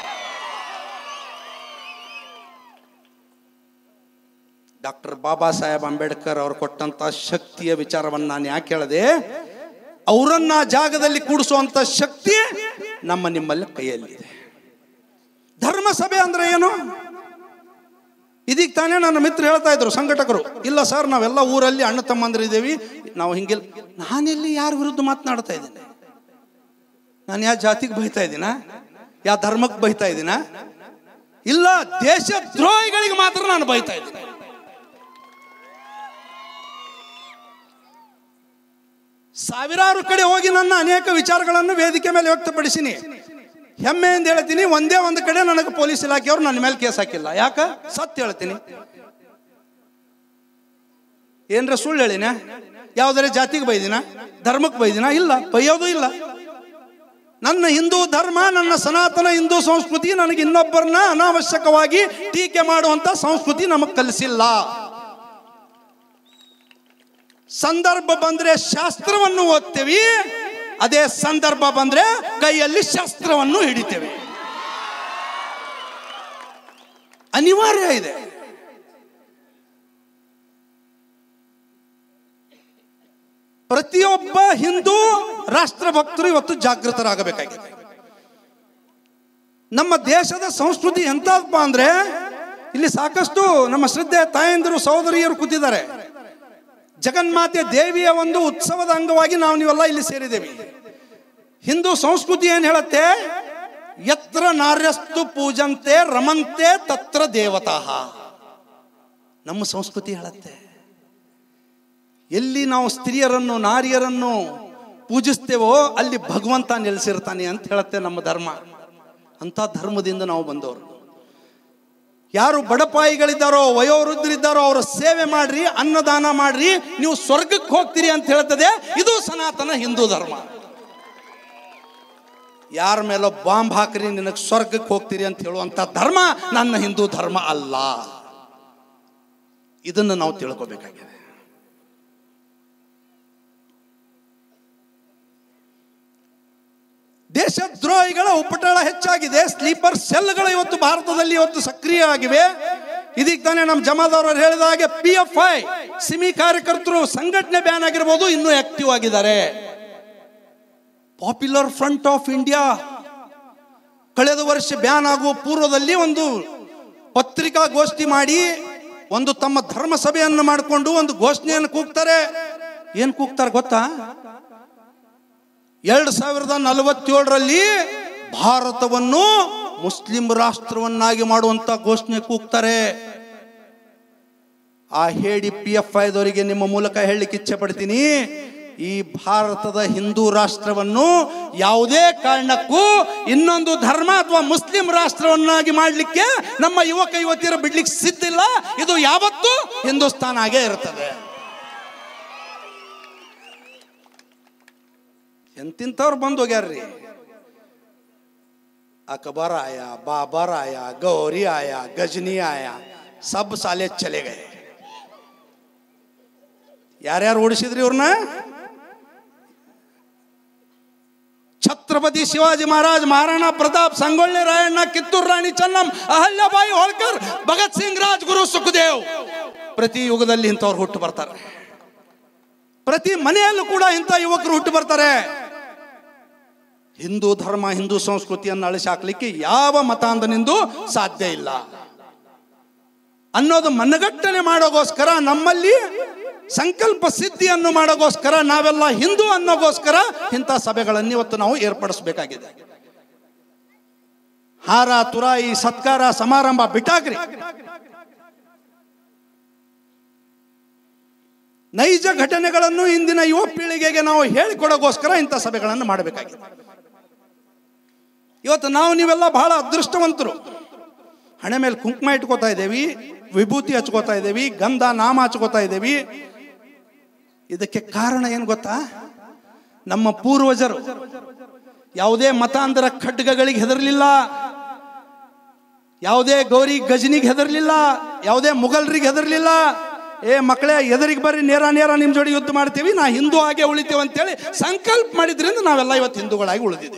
ಡಾಕ್ಟರ್ ಬಾಬಾ ಸಾಹೇಬ್ ಅಂಬೇಡ್ಕರ್ ಅವರು ಕೊಟ್ಟಂತ ಶಕ್ತಿಯ ವಿಚಾರವನ್ನು ನಾನು ಯಾಕೆ ಹೇಳಿದೆ ಅವರನ್ನ ಆ ಜಾಗದಲ್ಲಿ ಕೂಡಿಸುವಂತ ಶಕ್ತಿ ನಮ್ಮ ನಿಮ್ಮಲ್ಲಿ ಕೈಯಲ್ಲಿದೆ ಧರ್ಮಸಭೆ ಅಂದ್ರೆ ಏನು ಇದೀಗ ತಾನೇ ನನ್ನ ಮಿತ್ರ ಹೇಳ್ತಾ ಇದ್ರು ಸಂಘಟಕರು ಇಲ್ಲ ಸರ್ ನಾವೆಲ್ಲ ಊರಲ್ಲಿ ಅಣ್ಣ ತಮ್ಮಂದಿರಿದ್ದೀವಿ ನಾವು ಹಿಂಗಿಲ್ಲ ನಾನೆಲ್ಲಿ ಯಾರ ವಿರುದ್ಧ ಮಾತನಾಡ್ತಾ ಇದ್ದೀನಿ ನಾನು ಯಾವ ಜಾತಿಗೆ ಬೈತಾ ಇದ್ದೀನ ಯಾವ ಧರ್ಮಕ್ಕೆ ಬೈತಾ ಇದ್ದೀನ ಇಲ್ಲ ದೇಶ ದ್ರೋಹಿಗಳಿಗೆ ಮಾತ್ರ ನಾನು ಬೈತಾ ಇದ್ದೀನಿ ಸಾವಿರಾರು ಕಡೆ ಹೋಗಿ ನನ್ನ ಅನೇಕ ವಿಚಾರಗಳನ್ನು ವೇದಿಕೆ ಮೇಲೆ ವ್ಯಕ್ತಪಡಿಸಿನಿ ಹೆಮ್ಮೆಯಿಂದ ಹೇಳ್ತೀನಿ ಒಂದೇ ಒಂದು ಕಡೆ ನನಗೆ ಪೊಲೀಸ್ ಇಲಾಖೆಯವರು ನನ್ನ ಮೇಲೆ ಕೇಸ್ ಹಾಕಿಲ್ಲ ಯಾಕ ಸತ್ಯ ಹೇಳ್ತೀನಿ ಏನ್ರ ಸುಳ್ಳು ಹೇಳಿನ ಯಾವ್ದಾರ ಜಾತಿಗೆ ಬೈದಿನ ಧರ್ಮಕ್ಕೆ ಬೈದಿನ ಇಲ್ಲ ಬೈಯೋದು ಇಲ್ಲ ನನ್ನ ಹಿಂದೂ ಧರ್ಮ ನನ್ನ ಸನಾತನ ಹಿಂದೂ ಸಂಸ್ಕೃತಿ ನನಗೆ ಇನ್ನೊಬ್ಬರನ್ನ ಅನಾವಶ್ಯಕವಾಗಿ ಟೀಕೆ ಮಾಡುವಂತ ಸಂಸ್ಕೃತಿ ನಮಗೆ ಕಲಿಸಿಲ್ಲ ಸಂದರ್ಭ ಬಂದ್ರೆ ಶಾಸ್ತ್ರವನ್ನು ಓದ್ತೇವೆ ಅದೇ ಸಂದರ್ಭ ಬಂದ್ರೆ ಕೈಯಲ್ಲಿ ಶಸ್ತ್ರವನ್ನು ಹಿಡಿತೇವೆ ಅನಿವಾರ್ಯ ಇದೆ ಪ್ರತಿಯೊಬ್ಬ ಹಿಂದೂ ರಾಷ್ಟ್ರಭಕ್ತರು ಇವತ್ತು ಜಾಗೃತರಾಗಬೇಕಾಗಿದೆ ನಮ್ಮ ದೇಶದ ಸಂಸ್ಕೃತಿ ಎಂತಪ್ಪ ಅಂದ್ರೆ ಇಲ್ಲಿ ಸಾಕಷ್ಟು ನಮ್ಮ ಶ್ರದ್ಧೆ ತಾಯಂದಿರು ಸಹೋದರಿಯರು ಕೂತಿದ್ದಾರೆ ಜಗನ್ಮಾತೆ ದೇವಿಯ ಒಂದು ಉತ್ಸವದ ಅಂಗವಾಗಿ ನಾವು ನೀವೆಲ್ಲ ಇಲ್ಲಿ ಸೇರಿದ್ದೇವೆ ಹಿಂದೂ ಸಂಸ್ಕೃತಿ ಏನು ಹೇಳುತ್ತೆ ಯತ್ರ ನಾರ್ಯಸ್ತು ಪೂಜಂತೆ ರಮಂತೆ ತತ್ರ ದೇವತಾ ನಮ್ಮ ಸಂಸ್ಕೃತಿ ಹೇಳುತ್ತೆ ಎಲ್ಲಿ ನಾವು ಸ್ತ್ರೀಯರನ್ನು ನಾರಿಯರನ್ನು ಪೂಜಿಸ್ತೇವೋ ಅಲ್ಲಿ ಭಗವಂತ ನೆಲೆಸಿರ್ತಾನೆ ಅಂತ ಹೇಳುತ್ತೆ ನಮ್ಮ ಧರ್ಮ ಅಂತ ಧರ್ಮದಿಂದ ನಾವು ಬಂದವರು ಯಾರು ಬಡಪಾಯಿಗಳಿದ್ದಾರೋ ವಯೋವೃದ್ಧರಿದ್ದಾರೋ ಅವರ ಸೇವೆ ಮಾಡ್ರಿ ಅನ್ನದಾನ ಮಾಡ್ರಿ ನೀವು ಸ್ವರ್ಗಕ್ಕೆ ಹೋಗ್ತೀರಿ ಅಂತ ಹೇಳ್ತದೆ ಇದು ಸನಾತನ ಹಿಂದೂ ಧರ್ಮ ಯಾರ ಮೇಲೋ ಬಾಂಬ್ ಹಾಕ್ರಿ ನಿನಗೆ ಸ್ವರ್ಗಕ್ಕೆ ಹೋಗ್ತೀರಿ ಅಂತ ಹೇಳುವಂತ ಧರ್ಮ ನನ್ನ ಹಿಂದೂ ಧರ್ಮ ಅಲ್ಲ ಇದನ್ನು ನಾವು ತಿಳ್ಕೋಬೇಕಾಗಿದೆ ದೇಶದ್ರೋಹಿಗಳ ಉಪಟಳ ಹೆಚ್ಚಾಗಿದೆ ಸ್ಲೀಪರ್ ಸೆಲ್ಗಳು ಇವತ್ತು ಭಾರತದಲ್ಲಿ ಇವತ್ತು ಸಕ್ರಿಯ ಆಗಿವೆ ಇದೀಗ ತಾನೇ ನಮ್ಮ ಜಮಾದವರು ಹೇಳಿದ ಹಾಗೆ ಪಿ ಎಫ್ ಐ ಸಿಮಿ ಕಾರ್ಯಕರ್ತರು ಸಂಘಟನೆ ಬ್ಯಾನ್ ಆಗಿರ್ಬೋದು ಇನ್ನೂ ಆಕ್ಟಿವ್ ಆಗಿದ್ದಾರೆ ಪಾಪ್ಯುಲರ್ ಫ್ರಂಟ್ ಆಫ್ ಇಂಡಿಯಾ ಕಳೆದ ವರ್ಷ ಬ್ಯಾನ್ ಆಗುವ ಪೂರ್ವದಲ್ಲಿ ಒಂದು ಪತ್ರಿಕಾಗೋಷ್ಠಿ ಮಾಡಿ ಒಂದು ತಮ್ಮ ಧರ್ಮ ಸಭೆಯನ್ನು ಮಾಡಿಕೊಂಡು ಒಂದು ಘೋಷಣೆಯನ್ನು ಕೂಗ್ತಾರೆ ಏನ್ ಕೂಗ್ತಾರೆ ಗೊತ್ತಾ ಎರಡು ಸಾವಿರದ ನಲವತ್ತೇಳರಲ್ಲಿ ಭಾರತವನ್ನು ಮುಸ್ಲಿಂ ರಾಷ್ಟ್ರವನ್ನಾಗಿ ಮಾಡುವಂತ ಘೋಷಣೆ ಕೂಗ್ತಾರೆ ಆ ಹೇಳಿ ಪಿ ಎಫ್ ಐದವರಿಗೆ ನಿಮ್ಮ ಮೂಲಕ ಹೇಳಲಿಕ್ಕೆ ಇಚ್ಛೆ ಪಡ್ತೀನಿ ಈ ಭಾರತದ ಹಿಂದೂ ರಾಷ್ಟ್ರವನ್ನು ಯಾವುದೇ ಕಾರಣಕ್ಕೂ ಇನ್ನೊಂದು ಧರ್ಮ ಅಥವಾ ಮುಸ್ಲಿಂ ರಾಷ್ಟ್ರವನ್ನಾಗಿ ಮಾಡಲಿಕ್ಕೆ ನಮ್ಮ ಯುವಕ ಯುವತಿಯರು ಬಿಡ್ಲಿಕ್ಕೆ ಸಿದ್ಧಿಲ್ಲ ಇದು ಯಾವತ್ತೂ ಹಿಂದೂಸ್ತಾನ ಆಗೇ ಇರ್ತದೆ ಎಂತಿಂಥವ್ರು ಬಂದು ಹೋಗ್ಯಾರ್ರಿ अकबर आया बाबर आया गौरी आया गजनी आया सब साले चले गए ಯಾರ್ಯಾರು ಓಡಿಸಿದ್ರಿ ಇವ್ರನ್ನ ಛತ್ರಪತಿ ಶಿವಾಜಿ ಮಹಾರಾಜ್ ಮಹಾರಾಣಾ ಪ್ರತಾಪ್ ಸಂಗೊಳ್ಳಿ ರಾಯಣ್ಣ ಕಿತ್ತೂರು ರಾಣಿ ಚೆನ್ನಂ ಅಹಲ್ಯಬಾಯಿ ಹೋಳ್ಕರ್ ಭಗತ್ ಸಿಂಗ್ ರಾಜ್ಗುರು ಸುಖದೇವ್ ಪ್ರತಿ ಯುಗದಲ್ಲಿ ಇಂಥವ್ರು ಹುಟ್ಟು ಬರ್ತಾರೆ ಪ್ರತಿ ಮನೆಯಲ್ಲೂ ಕೂಡ ಇಂಥ ಯುವಕರು ಹುಟ್ಟು ಬರ್ತಾರೆ ಹಿಂದೂ ಧರ್ಮ ಹಿಂದೂ ಸಂಸ್ಕೃತಿಯನ್ನು ಅಳಿಸಿ ಹಾಕ್ಲಿಕ್ಕೆ ಯಾವ ಮತಾಂಧನಿಂದ ಸಾಧ್ಯ ಇಲ್ಲ ಅನ್ನೋದು ಮನಗಟ್ಟನೆ ಮಾಡೋಗೋಸ್ಕರ ನಮ್ಮಲ್ಲಿ ಸಂಕಲ್ಪ ಸಿದ್ಧಿಯನ್ನು ಮಾಡೋಗೋಸ್ಕರ ನಾವೆಲ್ಲ ಹಿಂದೂ ಅನ್ನೋಗೋಸ್ಕರ ಇಂಥ ಸಭೆಗಳನ್ನು ಇವತ್ತು ನಾವು ಏರ್ಪಡಿಸಬೇಕಾಗಿದೆ ಹಾರ ತುರಾಯಿ ಸತ್ಕಾರ ಸಮಾರಂಭ ಬಿಟ್ಟಾಕ್ರಿ ನೈಜ ಘಟನೆಗಳನ್ನು ಇಂದಿನ ಯುವ ಪೀಳಿಗೆಗೆ ನಾವು ಹೇಳಿಕೊಡೋಗೋಸ್ಕರ ಇಂಥ ಸಭೆಗಳನ್ನು ಮಾಡಬೇಕಾಗಿದೆ ಇವತ್ತು ನಾವು ನೀವೆಲ್ಲ ಬಹಳ ಅದೃಷ್ಟವಂತರು ಹಣೆ ಮೇಲೆ ಕುಂಕುಮ ಇಟ್ಕೋತಾ ಇದ್ದೇವಿ ವಿಭೂತಿ ಹಚ್ಕೋತಾ ಇದ್ದೇವಿ ಗಂಧ ನಾಮ ಹಚ್ಕೋತಾ ಇದ್ದೇವಿ ಇದಕ್ಕೆ ಕಾರಣ ಏನು ಗೊತ್ತಾ ನಮ್ಮ ಪೂರ್ವಜರು ಯಾವುದೇ ಮತಾಂತರ ಖಡ್ಗಗಳಿಗೆ ಹೆದರಲಿಲ್ಲ ಯಾವುದೇ ಗೌರಿ ಗಜನಿಗೆ ಹೆದರಲಿಲ್ಲ ಯಾವುದೇ ಮುಘಲ್ರಿಗೆ ಹೆದರಲಿಲ್ಲ ಏ ಮಕ್ಕಳೇ ಎದುರಿಗೆ ಬರ್ರಿ ನೇರ ನೇರ ನಿಮ್ಮ ಜೋಡಿ ಯುದ್ಧ ಮಾಡ್ತೀವಿ ನಾ ಹಿಂದೂ ಹಾಗೆ ಉಳಿತೀವಿ ಅಂತೇಳಿ ಸಂಕಲ್ಪ ಮಾಡಿದ್ರಿಂದ ನಾವೆಲ್ಲ ಇವತ್ತು ಹಿಂದೂಗಳಾಗಿ ಉಳಿದಿದ್ದೀವಿ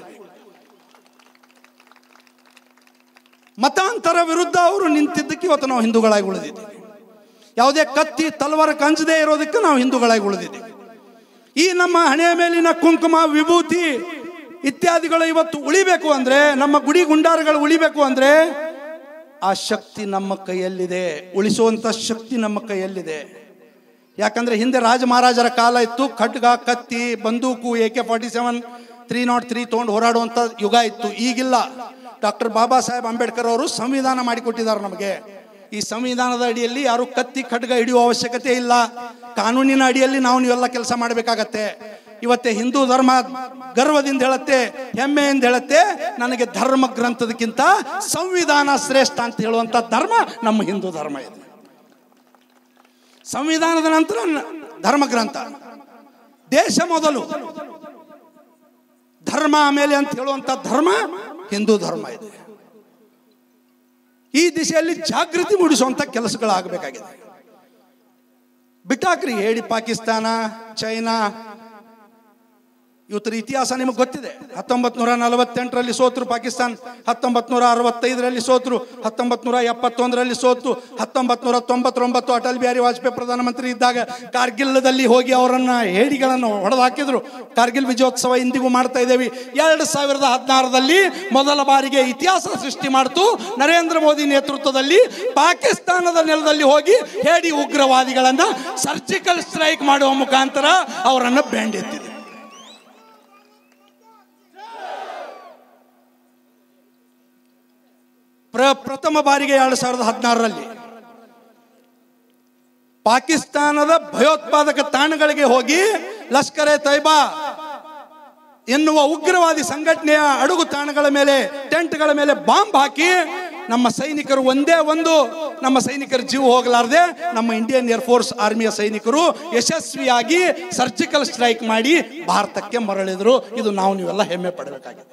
ಮತಾಂತರ ವಿರುದ್ಧ ಅವರು ನಿಂತಿದ್ದಕ್ಕೆ ಇವತ್ತು ನಾವು ಹಿಂದೂಗಳಾಗಿ ಉಳಿದಿದ್ದೀವಿ ಯಾವುದೇ ಕತ್ತಿ ತಲವಾರ ಕಂಜದೇ ಇರೋದಕ್ಕೆ ನಾವು ಹಿಂದೂಗಳಾಗಿ ಉಳಿದಿದ್ದೀವಿ ಈ ನಮ್ಮ ಹಣೆಯ ಮೇಲಿನ ಕುಂಕುಮ ವಿಭೂತಿ ಇತ್ಯಾದಿಗಳು ಇವತ್ತು ಉಳಿಬೇಕು ಅಂದ್ರೆ ನಮ್ಮ ಗುಡಿ ಗುಂಡಾರಗಳು ಉಳಿಬೇಕು ಅಂದ್ರೆ ಆ ಶಕ್ತಿ ನಮ್ಮ ಕೈಯಲ್ಲಿದೆ ಉಳಿಸುವಂತ ಶಕ್ತಿ ನಮ್ಮ ಕೈಯಲ್ಲಿದೆ ಯಾಕಂದ್ರೆ ಹಿಂದೆ ರಾಜ ಮಹಾರಾಜರ ಕಾಲ ಇತ್ತು ಖಡ್ಗ ಕತ್ತಿ ಬಂದೂಕು A K forty seven three not three ತೊಗೊಂಡು ಹೋರಾಡುವಂಥ ಯುಗ ಇತ್ತು ಈಗಿಲ್ಲ ಡಾಕ್ಟರ್ ಬಾಬಾ ಸಾಹೇಬ್ ಅಂಬೇಡ್ಕರ್ ಅವರು ಸಂವಿಧಾನ ಮಾಡಿಕೊಟ್ಟಿದ್ದಾರೆ ನಮಗೆ ಈ ಸಂವಿಧಾನದ ಅಡಿಯಲ್ಲಿ ಯಾರು ಕತ್ತಿ ಖಡ್ಗ ಹಿಡಿಯುವ ಅವಶ್ಯಕತೆ ಇಲ್ಲ ಕಾನೂನಿನ ಅಡಿಯಲ್ಲಿ ನಾವು ನೀವೆಲ್ಲ ಕೆಲಸ ಮಾಡಬೇಕಾಗತ್ತೆ ಇವತ್ತೇ ಹಿಂದೂ ಧರ್ಮ ಗರ್ವದಿಂದ ಹೇಳುತ್ತೆ ಹೆಮ್ಮೆಯಿಂದ ಹೇಳುತ್ತೆ ನನಗೆ ಧರ್ಮ ಗ್ರಂಥದಕ್ಕಿಂತ ಸಂವಿಧಾನ ಶ್ರೇಷ್ಠ ಅಂತ ಹೇಳುವಂತ ಧರ್ಮ ನಮ್ಮ ಹಿಂದೂ ಧರ್ಮ ಇದೆ ಸಂವಿಧಾನದ ನಂತರ ನ- ಧರ್ಮ ಗ್ರಂಥ ದೇಶ ಮೊದಲು ಧರ್ಮ ಆಮೇಲೆ ಅಂತ ಹೇಳುವಂತ ಧರ್ಮ ಹಿಂದೂ ಧರ್ಮ ಇದೆ ಈ ದಿಶೆಯಲ್ಲಿ ಜಾಗೃತಿ ಮೂಡಿಸುವಂತ ಕೆಲಸಗಳಾಗಬೇಕಾಗಿದೆ ಬಿಟ್ಟಾಕ್ರಿ ಹೇಳಿ ಪಾಕಿಸ್ತಾನ ಚೈನಾ ಇವತ್ತರ ಇತಿಹಾಸ ನಿಮಗೆ ಗೊತ್ತಿದೆ ಹತ್ತೊಂಬತ್ ನೂರ ನಲವತ್ತೆಂಟರಲ್ಲಿ ಸೋತರು ಪಾಕಿಸ್ತಾನ ಹತ್ತೊಂಬತ್ ನೂರ ಅರವತ್ತೈದರಲ್ಲಿ ಸೋತರು ಹತ್ತೊಂಬತ್ ನೂರ ಎಪ್ಪತ್ತೊಂದರಲ್ಲಿ ಸೋತು ಹತ್ತೊಂಬತ್ ನೂರ ತೊಂಬತ್ತೊಂಬತ್ತು ಅಟಲ್ ಬಿಹಾರಿ ವಾಜಪೇಯಿ ಪ್ರಧಾನಮಂತ್ರಿ ಇದ್ದಾಗ ಕಾರ್ಗಿಲ್ದಲ್ಲಿ ಹೋಗಿ ಅವರನ್ನ ಹೇಡಿಗಳನ್ನು ಹೊಡೆದು ಹಾಕಿದ್ರು ಕಾರ್ಗಿಲ್ ವಿಜಯೋತ್ಸವ ಇಂದಿಗೂ ಮಾಡ್ತಾ ಇದ್ದೇವೆ ಎರಡು ಸಾವಿರದ ಹದಿನಾರರಲ್ಲಿ ಮೊದಲ ಬಾರಿಗೆ ಇತಿಹಾಸ ಸೃಷ್ಟಿ ಮಾಡ್ತು ನರೇಂದ್ರ ಮೋದಿ ನೇತೃತ್ವದಲ್ಲಿ ಪಾಕಿಸ್ತಾನದ ನೆಲದಲ್ಲಿ ಹೋಗಿ ಹೇಡಿ ಉಗ್ರವಾದಿಗಳನ್ನ ಸರ್ಜಿಕಲ್ ಸ್ಟ್ರೈಕ್ ಮಾಡುವ ಮುಖಾಂತರ ಅವರನ್ನು ಬೆಂಡೆತ್ತಿದೆ ಪ್ರ ಪ್ರಥಮ ಬಾರಿಗೆ ಎರಡು ಸಾವಿರದ ಹದಿನಾರರಲ್ಲಿ ಪಾಕಿಸ್ತಾನದ ಭಯೋತ್ಪಾದಕ ತಾಣಗಳಿಗೆ ಹೋಗಿ ಲಷ್ಕರ್ ಎ ತೈಬಾ ಎನ್ನುವ ಉಗ್ರವಾದಿ ಸಂಘಟನೆಯ ಅಡುಗು ತಾಣಗಳ ಮೇಲೆ ಟೆಂಟ್ಗಳ ಮೇಲೆ ಬಾಂಬ್ ಹಾಕಿ ನಮ್ಮ ಸೈನಿಕರು ಒಂದೇ ಒಂದು ನಮ್ಮ ಸೈನಿಕರ ಜೀವ ಹೋಗಲಾರದೆ ನಮ್ಮ ಇಂಡಿಯನ್ ಏರ್ಫೋರ್ಸ್ ಆರ್ಮಿಯ ಸೈನಿಕರು ಯಶಸ್ವಿಯಾಗಿ ಸರ್ಜಿಕಲ್ ಸ್ಟ್ರೈಕ್ ಮಾಡಿ ಭಾರತಕ್ಕೆ ಮರಳಿದ್ರು ಇದು ನಾವು ನೀವೆಲ್ಲ ಹೆಮ್ಮೆ ಪಡಬೇಕಾಗಿದೆ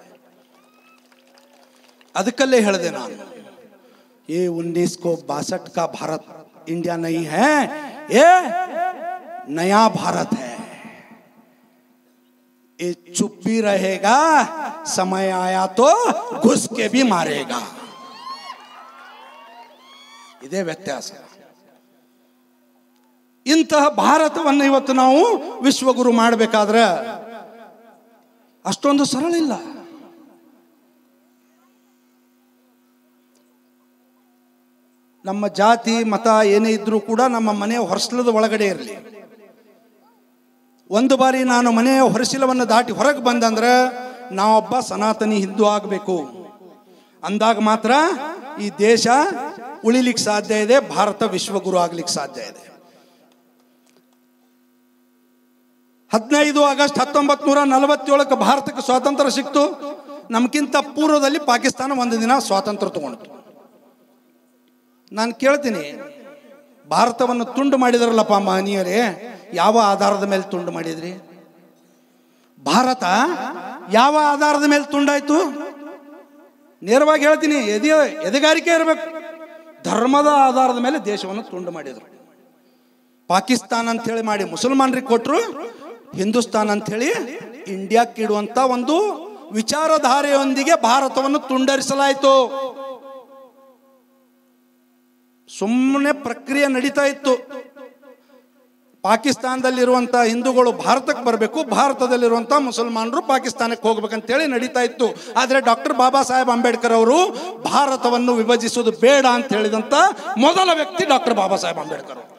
ಅದಕ್ಕಲ್ಲೇ ಹೇಳಿದೆ ನಾನು ये उन्नीस को बासठ का भारत इंडिया नहीं है ये नया भारत है ये चुप भी रहेगा समय आया तो घुस के भी मारेगा ಇದೇ ವ್ಯತ್ಯಾಸ ಇಂತಹ ಭಾರತವನ್ನು ಇವತ್ತು ನಾವು ವಿಶ್ವಗುರು ಮಾಡಬೇಕಾದ್ರೆ ಅಷ್ಟೊಂದು ಸರಳ ಇಲ್ಲ ನಮ್ಮ ಜಾತಿ ಮತ ಏನೇ ಇದ್ರೂ ಕೂಡ ನಮ್ಮ ಮನೆಯ ಹೊರಸಲದ ಒಳಗಡೆ ಇರಲಿ ಒಂದು ಬಾರಿ ನಾನು ಮನೆಯ ಹೊರಶಿಲವನ್ನು ದಾಟಿ ಹೊರಗೆ ಬಂದಂದ್ರೆ ನಾವೊಬ್ಬ ಸನಾತನಿ ಹಿಂದೂ ಆಗಬೇಕು ಅಂದಾಗ ಮಾತ್ರ ಈ ದೇಶ ಉಳಿಲಿಕ್ಕೆ ಸಾಧ್ಯ ಇದೆ ಭಾರತ ವಿಶ್ವಗುರು ಆಗ್ಲಿಕ್ಕೆ ಸಾಧ್ಯ ಇದೆ ಹದಿನೈದು ಆಗಸ್ಟ್ ಹತ್ತೊಂಬತ್ತು ನೂರ ನಲವತ್ತೇಳಕ್ಕೆ ಭಾರತಕ್ಕೆ ಸ್ವಾತಂತ್ರ್ಯ ಸಿಕ್ತು ನಮ್ಗಿಂತ ಪೂರ್ವದಲ್ಲಿ ಪಾಕಿಸ್ತಾನ ಒಂದು ದಿನ ಸ್ವಾತಂತ್ರ್ಯ ತಗೊಂಡಿತು ನಾನು ಕೇಳ್ತೀನಿ ಭಾರತವನ್ನು ತುಂಡು ಮಾಡಿದ್ರಲ್ಲಪ್ಪ ಮಹನೀಯರೇ ಯಾವ ಆಧಾರದ ಮೇಲೆ ತುಂಡು ಮಾಡಿದ್ರಿ ಭಾರತ ಯಾವ ಆಧಾರದ ಮೇಲೆ ತುಂಡಾಯ್ತು ನೇರವಾಗಿ ಹೇಳ್ತೀನಿ ಎದೆ ಎದೆಗಾರಿಕೆ ಇರಬೇಕು ಧರ್ಮದ ಆಧಾರದ ಮೇಲೆ ದೇಶವನ್ನು ತುಂಡು ಮಾಡಿದರು ಪಾಕಿಸ್ತಾನ ಅಂತ ಹೇಳಿ ಮಾಡಿ ಮುಸಲ್ಮಾನರಿಗೆ ಕೊಟ್ಟರು ಹಿಂದೂಸ್ತಾನ್ ಅಂತ ಹೇಳಿ ಇಂಡಿಯಾಕ್ಕೆ ಇಡುವಂತ ಒಂದು ವಿಚಾರಧಾರೆಯೊಂದಿಗೆ ಭಾರತವನ್ನು ತುಂಡರಿಸಲಾಯಿತು ಸುಮ್ಮನೆ ಪ್ರಕ್ರಿಯೆ ನಡೀತಾ ಇತ್ತು ಪಾಕಿಸ್ತಾನದಲ್ಲಿರುವಂಥ ಹಿಂದೂಗಳು ಭಾರತಕ್ಕೆ ಬರಬೇಕು ಭಾರತದಲ್ಲಿರುವಂಥ ಮುಸಲ್ಮಾನರು ಪಾಕಿಸ್ತಾನಕ್ಕೆ ಹೋಗ್ಬೇಕಂತೇಳಿ ನಡೀತಾ ಇತ್ತು ಆದರೆ ಡಾಕ್ಟರ್ ಬಾಬಾ ಸಾಹೇಬ್ ಅಂಬೇಡ್ಕರ್ ಅವರು ಭಾರತವನ್ನು ವಿಭಜಿಸುವುದು ಬೇಡ ಅಂತ ಹೇಳಿದಂಥ ಮೊದಲ ವ್ಯಕ್ತಿ ಡಾಕ್ಟರ್ ಬಾಬಾ ಸಾಹೇಬ್ ಅಂಬೇಡ್ಕರ್ ಅವರು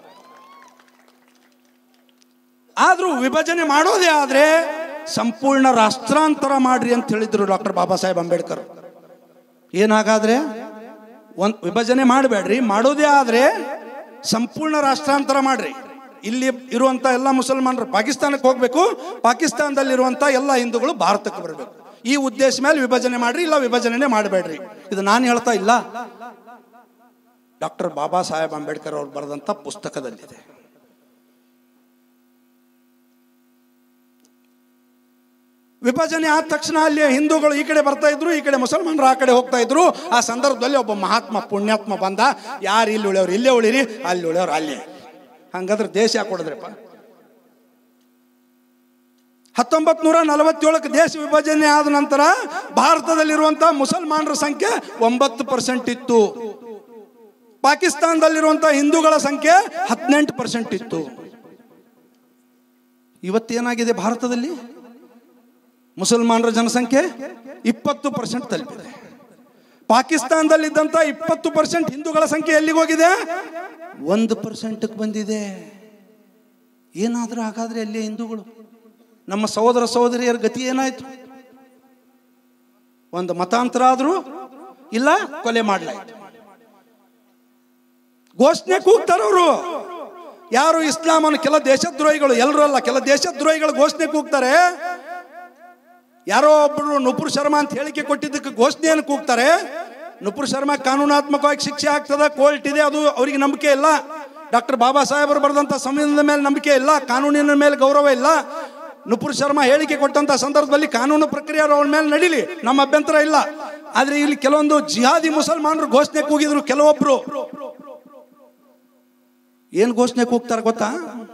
ಆದರೂ ವಿಭಜನೆ ಮಾಡೋದೇ ಆದರೆ ಸಂಪೂರ್ಣ ರಾಷ್ಟ್ರಾಂತರ ಮಾಡ್ರಿ ಅಂತ ಹೇಳಿದ್ರು ಡಾಕ್ಟರ್ ಬಾಬಾ ಸಾಹೇಬ್ ಅಂಬೇಡ್ಕರ್ ಏನಾಗಾದ್ರೆ ಒಂದು ವಿಭಜನೆ ಮಾಡಬೇಡ್ರಿ ಮಾಡೋದೇ ಆದರೆ ಸಂಪೂರ್ಣ ರಾಷ್ಟ್ರಾಂತರ ಮಾಡ್ರಿ ಇಲ್ಲಿ ಇರುವಂಥ ಎಲ್ಲ ಮುಸಲ್ಮಾನರು ಪಾಕಿಸ್ತಾನಕ್ಕೆ ಹೋಗಬೇಕು ಪಾಕಿಸ್ತಾನದಲ್ಲಿರುವಂಥ ಎಲ್ಲ ಹಿಂದೂಗಳು ಭಾರತಕ್ಕೆ ಬರಬೇಕು ಈ ಉದ್ದೇಶ ಮೇಲೆ ವಿಭಜನೆ ಮಾಡ್ರಿ ಇಲ್ಲ ವಿಭಜನೆ ಮಾಡಬೇಡ್ರಿ ಇದು ನಾನು ಹೇಳ್ತಾ ಇಲ್ಲ ಡಾಕ್ಟರ್ ಬಾಬಾ ಸಾಹೇಬ್ ಅಂಬೇಡ್ಕರ್ ಅವರು ಬರೆದಂಥ ಪುಸ್ತಕದಲ್ಲಿದೆ ವಿಭಜನೆ ಆದ ತಕ್ಷಣ ಅಲ್ಲಿ ಹಿಂದೂಗಳು ಈ ಕಡೆ ಬರ್ತಾ ಇದ್ರು ಈ ಕಡೆ ಮುಸಲ್ಮಾನರು ಆ ಕಡೆ ಹೋಗ್ತಾ ಇದ್ರು ಆ ಸಂದರ್ಭದಲ್ಲಿ ಒಬ್ಬ ಮಹಾತ್ಮ ಪುಣ್ಯಾತ್ಮ ಬಂದ ಯಾರು ಇಲ್ಲಿ ಉಳಿಯೋರು ಇಲ್ಲೇ ಉಳಿರಿ ಅಲ್ಲಿ ಉಳಿಯೋರು ಅಲ್ಲಿ ಹಂಗಾದ್ರೆ ದೇಶ ಯಾಕೆ ಕೊಡಿದ್ರಪ್ಪ ಹತ್ತೊಂಬತ್ ನೂರ ನಲವತ್ತೇಳಕ್ಕೆ ದೇಶ ವಿಭಜನೆ ಆದ ನಂತರ ಭಾರತದಲ್ಲಿರುವಂತಹ ಮುಸಲ್ಮಾನರ ಸಂಖ್ಯೆ ಒಂಬತ್ತು ಪರ್ಸೆಂಟ್ ಇತ್ತು ಪಾಕಿಸ್ತಾನದಲ್ಲಿರುವಂತಹ ಹಿಂದೂಗಳ ಸಂಖ್ಯೆ ಹದಿನೆಂಟು ಪರ್ಸೆಂಟ್ ಇತ್ತು ಇವತ್ತೇನಾಗಿದೆ ಭಾರತದಲ್ಲಿ ಮುಸಲ್ಮಾನರ ಜನಸಂಖ್ಯೆ ಇಪ್ಪತ್ತು ಪರ್ಸೆಂಟ್ ತಲುಪಿದೆ ಪಾಕಿಸ್ತಾನದಲ್ಲಿದ್ದಂಥ ಇಪ್ಪತ್ತು ಪರ್ಸೆಂಟ್ ಹಿಂದೂಗಳ ಸಂಖ್ಯೆ ಎಲ್ಲಿಗೆ ಹೋಗಿದೆ ಒಂದು ಪರ್ಸೆಂಟ್ಗೆ ಬಂದಿದೆ ಏನಾದರೂ ಹಾಗಾದ್ರೆ ಅಲ್ಲಿ ಹಿಂದೂಗಳು ನಮ್ಮ ಸಹೋದರ ಸಹೋದರಿಯರ ಗತಿ ಏನಾಯ್ತು ಒಂದು ಮತಾಂತರ ಆದರೂ ಇಲ್ಲ ಕೊಲೆ ಮಾಡಲಾಯ್ತು ಘೋಷಣೆ ಕೂಗ್ತಾರವರು ಯಾರು ಇಸ್ಲಾಮನ್ನು ಕೆಲ ದೇಶದ್ರೋಹಿಗಳು ಎಲ್ಲರೂ ಅಲ್ಲ ಕೆಲ ದೇಶದ್ರೋಹಿಗಳು ಘೋಷಣೆ ಕೂಗ್ತಾರೆ ಯಾರೋ ಒಬ್ಬರು ನುಪುರ್ ಶರ್ಮಾ ಅಂತ ಹೇಳಿಕೆ ಕೊಟ್ಟಿದ್ದಕ್ಕೆ ಘೋಷಣೆಯನ್ನು ಕೂಗ್ತಾರೆ ನುಪುರ್ ಶರ್ಮಾ ಕಾನೂನಾತ್ಮಕವಾಗಿ ಶಿಕ್ಷೆ ಆಗ್ತದೆ ಕೋರ್ಟ್ ಇದೆ ಅದು ಅವರಿಗೆ ನಂಬಿಕೆ ಇಲ್ಲ ಡಾಕ್ಟರ್ ಬಾಬಾ ಸಾಹೇಬರು ಬರೆದಂಥ ಸಂವಿಧಾನದ ಮೇಲೆ ನಂಬಿಕೆ ಇಲ್ಲ ಕಾನೂನಿನ ಮೇಲೆ ಗೌರವ ಇಲ್ಲ ನುಪುರ್ ಶರ್ಮಾ ಹೇಳಿಕೆ ಕೊಟ್ಟಂತ ಸಂದರ್ಭದಲ್ಲಿ ಕಾನೂನು ಪ್ರಕ್ರಿಯೆ ಅವಳ ಮೇಲೆ ನಡೀಲಿ ನಮ್ಮ ಅಭ್ಯಂತರ ಇಲ್ಲ ಆದ್ರೆ ಇಲ್ಲಿ ಕೆಲವೊಂದು ಜಿಹಾದಿ ಮುಸಲ್ಮಾನರು ಘೋಷಣೆ ಕೂಗಿದ್ರು ಕೆಲವೊಬ್ರು ಏನ್ ಘೋಷಣೆ ಕೂಗ್ತಾರೆ ಗೊತ್ತಾ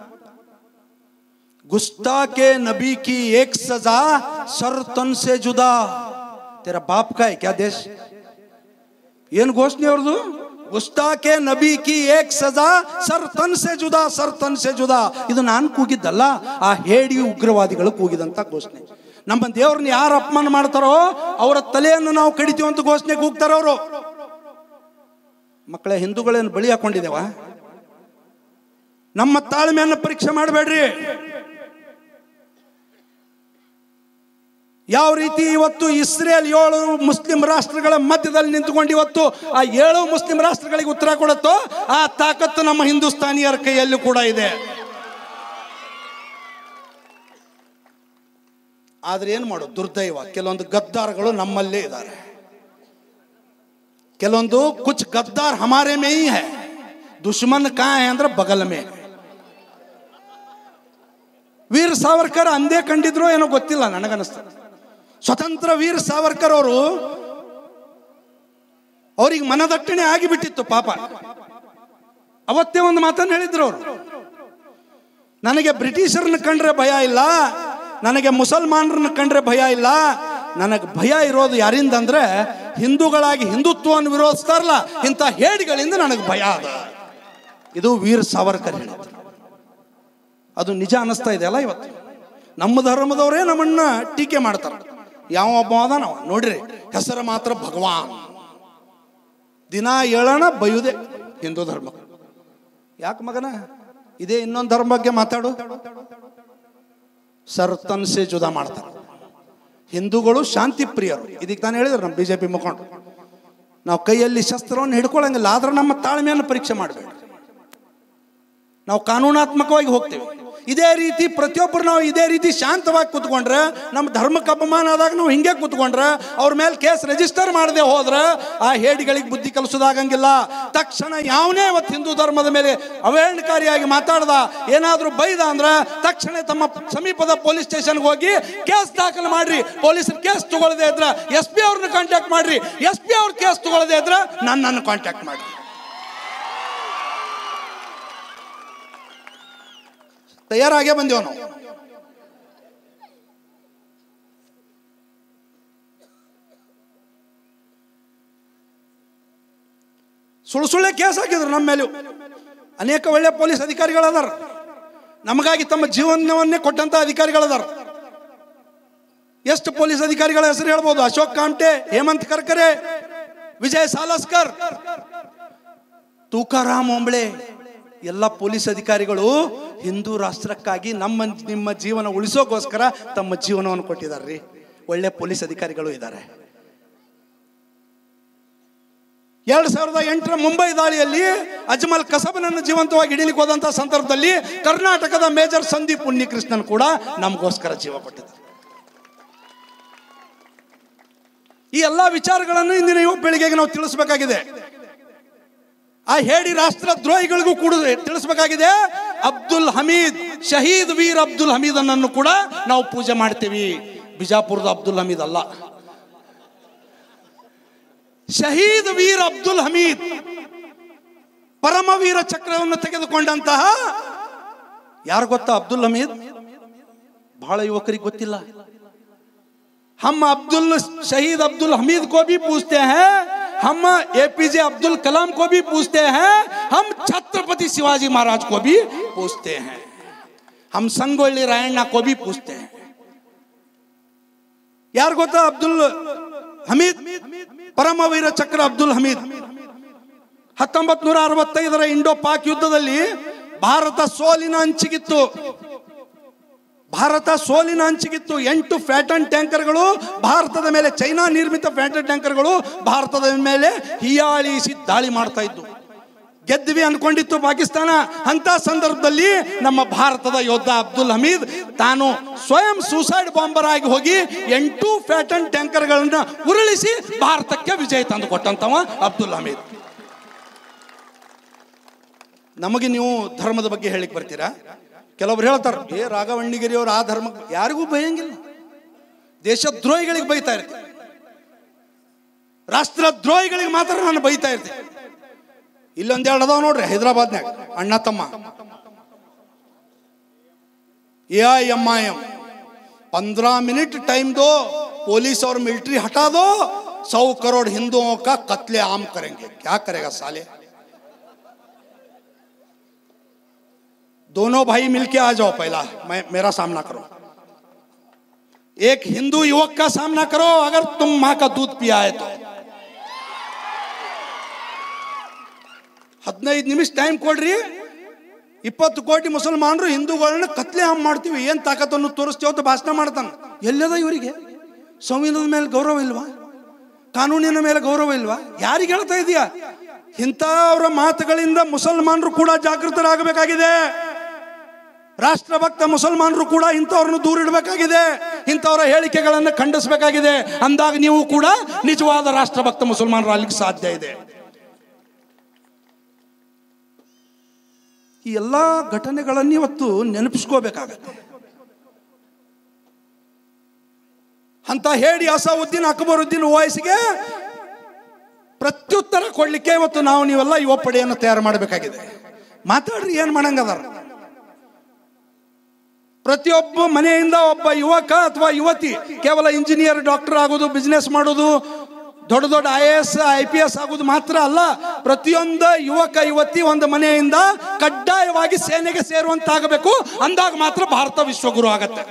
गुस्ताके नबी की एक सजा सर तन से जुदा तेरा बाप का है क्या देश ಏನ್ ಘೋಷಣೆ ಅವ್ರದ್ದು ಗುಸ್ತಾಕೆ ನಬಿ ಕಿ ಏಕ್ ಸಜಾ ಸರ್ ತನ್ ಸೆ ಜುದಾ ಸರ್ ತನ್ ಸೆ ಜುದಾ ಇದು ನಾನು ಕೂಗಿದ್ದಲ್ಲ ಆ ಹೇಡಿ ಉಗ್ರವಾದಿಗಳು ಕೂಗಿದಂತ ಘೋಷಣೆ ನಮ್ಮ ದೇವ್ರನ್ನ ಯಾರು ಅಪಮಾನ ಮಾಡ್ತಾರೋ ಅವರ ತಲೆಯನ್ನು ನಾವು ಕಡಿತೀವಿ ಅಂತ ಘೋಷಣೆ ಕೂಗ್ತಾರ ಅವರು ಮಕ್ಕಳ ಹಿಂದೂಗಳೇನು ಬಳಿ ಹಾಕೊಂಡಿದ್ದೇವ ನಮ್ಮ ತಾಳ್ಮೆಯನ್ನು ಪರೀಕ್ಷೆ ಮಾಡಬೇಡ್ರಿ ಯಾವ ರೀತಿ ಇವತ್ತು ಇಸ್ರೇಲ್ ಏಳು ಮುಸ್ಲಿಂ ರಾಷ್ಟ್ರಗಳ ಮಧ್ಯದಲ್ಲಿ ನಿಂತುಕೊಂಡು ಇವತ್ತು ಆ ಏಳು ಮುಸ್ಲಿಂ ರಾಷ್ಟ್ರಗಳಿಗೆ ಉತ್ತರ ಕೊಡುತ್ತೋ ಆ ತಾಕತ್ತು ನಮ್ಮ ಹಿಂದೂಸ್ತಾನಿಯರ ಕೈಯಲ್ಲೂ ಕೂಡ ಇದೆ ಆದ್ರೆ ಏನು ಮಾಡು ದುರ್ದೈವ ಕೆಲವೊಂದು ಗದ್ದಾರ್ಗಳು ನಮ್ಮಲ್ಲೇ ಇದ್ದಾರೆ ಕೆಲವೊಂದು ಕುಚ್ ಗದ್ದಾರ್ ಹಮಾರೆ ಮೇ ಹಿ ಹೈ ದುಶ್ಮನ್ ಕಾ ಹೈ ಅಂದ್ರೆ ಬಗಲ್ ಮೇ ವೀರ್ ಸಾವರ್ಕರ್ ಅಂದೇ ಕಂಡಿದ್ರು ಏನೋ ಗೊತ್ತಿಲ್ಲ ನನಗನ್ನಿಸ್ತದೆ ಸ್ವತಂತ್ರ ವೀರ್ ಸಾವರ್ಕರ್ ಅವರು ಅವ್ರಿಗೆ ಮನದಟ್ಟಣೆ ಆಗಿಬಿಟ್ಟಿತ್ತು ಪಾಪ ಅವತ್ತೇ ಒಂದು ಮಾತನ್ನು ಹೇಳಿದ್ರು ಅವರು ನನಗೆ ಬ್ರಿಟಿಷರನ್ನ ಕಂಡ್ರೆ ಭಯ ಇಲ್ಲ ನನಗೆ ಮುಸಲ್ಮಾನರನ್ನ ಕಂಡ್ರೆ ಭಯ ಇಲ್ಲ ನನಗೆ ಭಯ ಇರೋದು ಯಾರಿಂದ ಅಂದ್ರೆ ಹಿಂದೂಗಳಾಗಿ ಹಿಂದುತ್ವವನ್ನು ವಿರೋಧಿಸ್ತಾರಲ್ಲ ಇಂಥ ಹೇಡಿಗಳಿಂದ ನನಗೆ ಭಯ ಅದ ಇದು ವೀರ್ ಸಾವರ್ಕರ್ ಹೇಳಿದ್ರು ಅದು ನಿಜ ಅನ್ನಿಸ್ತಾ ಇದೆ ಅಲ್ಲ ಇವತ್ತು ನಮ್ಮ ಧರ್ಮದವರೇ ನಮ್ಮನ್ನ ಟೀಕೆ ಮಾಡ್ತಾರೆ ಯಾವ ಒಬ್ಬ ಅದ ನಾವು ನೋಡ್ರಿ ಹೆಸರು ಮಾತ್ರ ಭಗವಾನ್ ದಿನ ಏಳಣ ಬೈಯುದೆ ಹಿಂದೂ ಧರ್ಮ ಯಾಕೆ ಮಗನ ಇದೇ ಇನ್ನೊಂದು ಧರ್ಮ ಬಗ್ಗೆ ಮಾತಾಡು ಸರ್ ತನ್ಸೆ ಜುದಾ ಮಾಡ್ತಾರೆ ಹಿಂದೂಗಳು ಶಾಂತಿ ಪ್ರಿಯರು ಇದಕ್ಕೆ ನಾನು ಹೇಳಿದ್ರು ನಮ್ಮ ಬಿಜೆಪಿ ಮುಖಂಡರು ನಾವು ಕೈಯಲ್ಲಿ ಶಸ್ತ್ರವನ್ನು ಹಿಡ್ಕೊಳ್ಳಂಗಿಲ್ಲ ಆದ್ರೆ ನಮ್ಮ ತಾಳ್ಮೆಯನ್ನು ಪರೀಕ್ಷೆ ಮಾಡಬೇಕು ನಾವು ಕಾನೂನಾತ್ಮಕವಾಗಿ ಹೋಗ್ತೇವೆ ಇದೇ ರೀತಿ ಪ್ರತಿಯೊಬ್ಬರು ನಾವು ಇದೇ ರೀತಿ ಶಾಂತವಾಗಿ ಕೂತ್ಕೊಂಡ್ರೆ ನಮ್ಮ ಧರ್ಮಕ್ಕೆ ಅಪಮಾನ ಆದಾಗ ನಾವು ಹಿಂಗೆ ಕೂತ್ಕೊಂಡ್ರೆ ಅವ್ರ ಮೇಲೆ ಕೇಸ್ ರಿಜಿಸ್ಟರ್ ಮಾಡದೆ ಹೋದ್ರೆ ಆ ಹೇಡಿಗಳಿಗೆ ಬುದ್ಧಿ ಕಲಿಸೋದಾಗಂಗಿಲ್ಲ ತಕ್ಷಣ ಯಾವನೇ ಇವತ್ತು ಹಿಂದೂ ಧರ್ಮದ ಮೇಲೆ ಅವಹೇಳನಕಾರಿಯಾಗಿ ಮಾತಾಡ್ದ ಏನಾದರೂ ಬೈದ ಅಂದ್ರೆ ತಕ್ಷಣ ತಮ್ಮ ಸಮೀಪದ ಪೊಲೀಸ್ ಸ್ಟೇಷನ್ಗೆ ಹೋಗಿ ಕೇಸ್ ದಾಖಲು ಮಾಡ್ರಿ ಪೊಲೀಸರು ಕೇಸ್ ತಗೊಳ್ಳದೆ ಇದ್ರೆ ಎಸ್ ಪಿ ಅವ್ರನ್ನ ಕಾಂಟ್ಯಾಕ್ಟ್ ಮಾಡ್ರಿ ಎಸ್ ಪಿ ಅವ್ರ ಕೇಸ್ ತಗೊಳ್ಳದೆ ಇದ್ರೆ ನನ್ನನ್ನು ಕಾಂಟ್ಯಾಕ್ಟ್ ಮಾಡಿ ತಯಾರಾಗೇ ಬಂದೇವ ನಾವು ಸುಳ್ಳು ಸುಳ್ಳೆ ಕೇಸ್ ಹಾಕಿದ್ರು ನಮ್ಮ ಮೇಲೂ ಅನೇಕ ಒಳ್ಳೆ ಪೊಲೀಸ್ ಅಧಿಕಾರಿಗಳದಾರ ನಮಗಾಗಿ ತಮ್ಮ ಜೀವನವನ್ನೇ ಕೊಟ್ಟಂತ ಅಧಿಕಾರಿಗಳದಾರ ಎಷ್ಟು ಪೊಲೀಸ್ ಅಧಿಕಾರಿಗಳ ಹೆಸರು ಹೇಳ್ಬೋದು ಅಶೋಕ್ ಕಾಮ್ಟೆ ಹೇಮಂತ್ ಕರ್ಕರೆ ವಿಜಯ್ ಸಾಲಸ್ಕರ್ ತೂಕಾರಾಮ್ ಒಂಬಳೆ ಎಲ್ಲ ಪೊಲೀಸ್ ಅಧಿಕಾರಿಗಳು ಹಿಂದೂ ರಾಷ್ಟ್ರಕ್ಕಾಗಿ ನಮ್ಮ ನಿಮ್ಮ ಜೀವನ ಉಳಿಸೋಗೋಸ್ಕರ ತಮ್ಮ ಜೀವನವನ್ನು ಕೊಟ್ಟಿದ್ದಾರೆ ಒಳ್ಳೆ ಪೊಲೀಸ್ ಅಧಿಕಾರಿಗಳು ಇದ್ದಾರೆ ಎರಡ್ ಸಾವಿರದ ಎಂಟರ ಮುಂಬೈ ದಾಳಿಯಲ್ಲಿ ಅಜ್ಮಲ್ ಕಸಬನನ್ನು ಜೀವಂತವಾಗಿ ಹಿಡಿಲಿಕ್ಕೆ ಹೋದಂತ ಸಂದರ್ಭದಲ್ಲಿ ಕರ್ನಾಟಕದ ಮೇಜರ್ ಸಂದೀಪ್ ಉನ್ನಿಕೃಷ್ಣನ್ ಕೂಡ ನಮಗೋಸ್ಕರ ಜೀವ ಕೊಟ್ಟಿದ್ದಾರೆ ಈ ಎಲ್ಲಾ ವಿಚಾರಗಳನ್ನು ಇಂದಿನ ಯುವ ಪೀಳಿಗೆಗೆ ನಾವು ತಿಳಿಸಬೇಕಾಗಿದೆ ಆ ಹೇಡಿ ರಾಷ್ಟ್ರ ದ್ರೋಹಿಗಳಿಗೂ ಕೂಡ ತಿಳಿಸಬೇಕಾಗಿದೆ ಅಬ್ದುಲ್ ಹಮೀದ್ ಶಹೀದ್ ವೀರ್ ಅಬ್ದುಲ್ ಹಮೀದ್ ಅನ್ನು ಕೂಡ ನಾವು ಪೂಜೆ ಮಾಡ್ತೀವಿ ಬಿಜಾಪುರದ ಅಬ್ದುಲ್ ಹಮೀದ್ ಅಲ್ಲ ಶಹೀದ್ ವೀರ್ ಅಬ್ದುಲ್ ಹಮೀದ್ ಪರಮವೀರ ಚಕ್ರವನ್ನು ತೆಗೆದುಕೊಂಡಂತಹ ಯಾರು ಗೊತ್ತಾ ಅಬ್ದುಲ್ ಹಮೀದ್ ಬಹಳ ಯುವಕರಿಗೆ ಗೊತ್ತಿಲ್ಲ हम अब्दुल शहीद अब्दुल हमीद को भी पूछते हैं हम एपीजे अब्दुल कलाम को भी पूछते हैं हम छत्रपति शिवाजी महाराज को भी पूछते हैं हम संगोली रायಣ್ಣ को भी पूछते हैं ಯಾರು ಗೊತ್ತಾ ಅಬ್ದುಲ್ ಹಮೀದ್ ಪರಮವೀರ ಚಕ್ರ ಅಬ್ದುಲ್ ಹಮೀದ್ ಹತ್ತೊಂಬತ್ ನೂರ ಅರವತ್ತೈದರ ಇಂಡೋ ಪಾಕ್ ಯುದ್ಧದಲ್ಲಿ ಭಾರತ ಸೋಲಿನ ಅಂಚಿಗಿತ್ತು ಭಾರತ ಸೋಲಿನ ಅಂಚಿಗಿತ್ತು ಎಂಟು ಫ್ಯಾಟನ್ ಟ್ಯಾಂಕರ್ಗಳು ಭಾರತದ ಮೇಲೆ ಚೈನಾ ನಿರ್ಮಿತ ಫ್ಯಾಟನ್ ಟ್ಯಾಂಕರ್ಗಳು ಭಾರತದ ಮೇಲೆ ಹಿಯಾಳಿಸಿ ದಾಳಿ ಮಾಡ್ತಾ ಇದ್ದು ಗೆದ್ವಿ ಅನ್ಕೊಂಡಿತ್ತು ಪಾಕಿಸ್ತಾನ ಅಂತ ಸಂದರ್ಭದಲ್ಲಿ ನಮ್ಮ ಭಾರತದ ಯೋಧ ಅಬ್ದುಲ್ ಹಮೀದ್ ತಾನು ಸ್ವಯಂ ಸೂಸೈಡ್ ಬಾಂಬರ್ ಆಗಿ ಹೋಗಿ ಎಂಟು ಫ್ಯಾಟನ್ ಟ್ಯಾಂಕರ್ಗಳನ್ನ ಉರುಳಿಸಿ ಭಾರತಕ್ಕೆ ವಿಜಯ ತಂದು ಕೊಟ್ಟಂತವ ಅಬ್ದುಲ್ ಹಮೀದ್ ನಮಗೆ ನೀವು ಧರ್ಮದ ಬಗ್ಗೆ ಹೇಳಿಕ್ ಬರ್ತೀರಾ ಕೆಲವ್ರು ಹೇಳ್ತಾರೆ ಏ ರಾಘವಣ್ಣಿಗಿರಿ ಅವರು ಆ ಧರ್ಮ ಯಾರಿಗೂ ಭಯಂಗಿಲ್ಲ ದೇಶದ್ರೋಹಿಗಳಿಗೆ ಬೈತಾ ಇರ್ತೀನಿ ರಾಷ್ಟ್ರ ದ್ರೋಹಿಗಳಿಗೆ ಮಾತ್ರ ನಾನು ಬೈತಾ ಇರ್ತೀನಿ ಇಲ್ಲೊಂದ್ ಎರಡು ಅದಾವ ನೋಡ್ರಿ ಹೈದರಾಬಾದ್ನ್ಯಾಗ ಅಣ್ಣ ತಮ್ಮ A I M I M पंद्रह मिनट टाइम दो पुलिस और मिलिट्री हटा दो सौ करोड़ हिंदुओं का कत्ले आम करेंगे क्या करेगा साले दोनों भाई मिलके आ जाओ पहला मैं मेरा सामना करो एक हिंदू युवक का सामना करो अगर तुम मां का दूध पिया है तो ಹದಿನೈದು ನಿಮಿಷ ಟೈಮ್ ಕೊಡ್ರಿ ಇಪ್ಪತ್ತು ಕೋಟಿ ಮುಸಲ್ಮಾನರು ಹಿಂದೂಗಳನ್ನ ಕತ್ಲೆ ಆಮ್ ಮಾಡ್ತೀವಿ ಏನ್ ತಾಕತ್ತನ್ನು ತೋರಿಸ್ತೀವಿ ಅಂತ ಭಾಷಣ ಮಾಡ್ತಾನ ಎಲ್ಲದ ಇವರಿಗೆ ಸಂವಿಧಾನದ ಮೇಲೆ ಗೌರವ ಇಲ್ವಾ ಕಾನೂನಿನ ಮೇಲೆ ಗೌರವ ಇಲ್ವಾ ಯಾರಿಗೆ ಹೇಳ್ತಾ ಇದೀಯಾ ಇಂಥವರ ಮಾತುಗಳಿಂದ ಮುಸಲ್ಮಾನರು ಕೂಡ ಜಾಗೃತರಾಗಬೇಕಾಗಿದೆ ರಾಷ್ಟ್ರಭಕ್ತ ಮುಸಲ್ಮಾನರು ಕೂಡ ಇಂಥವ್ರನ್ನು ದೂರ ಇಡಬೇಕಾಗಿದೆ ಇಂಥವರ ಹೇಳಿಕೆಗಳನ್ನು ಖಂಡಿಸಬೇಕಾಗಿದೆ ಅಂದಾಗ ನೀವು ಕೂಡ ನಿಜವಾದ ರಾಷ್ಟ್ರಭಕ್ತ ಮುಸಲ್ಮಾನರು ಅಲ್ಲಿಗೆ ಸಾಧ್ಯ ಇದೆ ಈ ಎಲ್ಲ ಘಟನೆಗಳನ್ನು ಇವತ್ತು ನೆನಪಿಸ್ಕೋಬೇಕಾಗತ್ತೆ ಅಂತ ಹೇಳಿ ಅಸಾವುದ್ದೀನ್ ಅಕ್ಬರುದ್ದೀನ್ ಓವೈಸಿಗೆ ಪ್ರತ್ಯುತ್ತರ ಕೊಡ್ಲಿಕ್ಕೆ ಇವತ್ತು ನಾವು ನೀವೆಲ್ಲ ಯುವ ಪಡೆಯನ್ನು ತಯಾರು ಮಾಡಬೇಕಾಗಿದೆ ಮಾತಾಡ್ರಿ ಏನ್ ಮಾಡಂಗದಾರ ಪ್ರತಿಯೊಬ್ಬ ಮನೆಯಿಂದ ಒಬ್ಬ ಯುವಕ ಅಥವಾ ಯುವತಿ ಕೇವಲ ಇಂಜಿನಿಯರ್ ಡಾಕ್ಟರ್ ಆಗೋದು ಬಿಸ್ನೆಸ್ ಮಾಡೋದು ದೊಡ್ಡ ದೊಡ್ಡ I A S I P S ಆಗೋದು ಮಾತ್ರ ಅಲ್ಲ ಪ್ರತಿಯೊಂದು ಯುವಕ ಯುವತಿ ಒಂದು ಮನೆಯಿಂದ ಕಡ್ಡಾಯವಾಗಿ ಸೇನೆಗೆ ಸೇರುವಂತಾಗಬೇಕು ಅಂದಾಗ ಮಾತ್ರ ಭಾರತ ವಿಶ್ವಗುರು ಆಗತ್ತೆ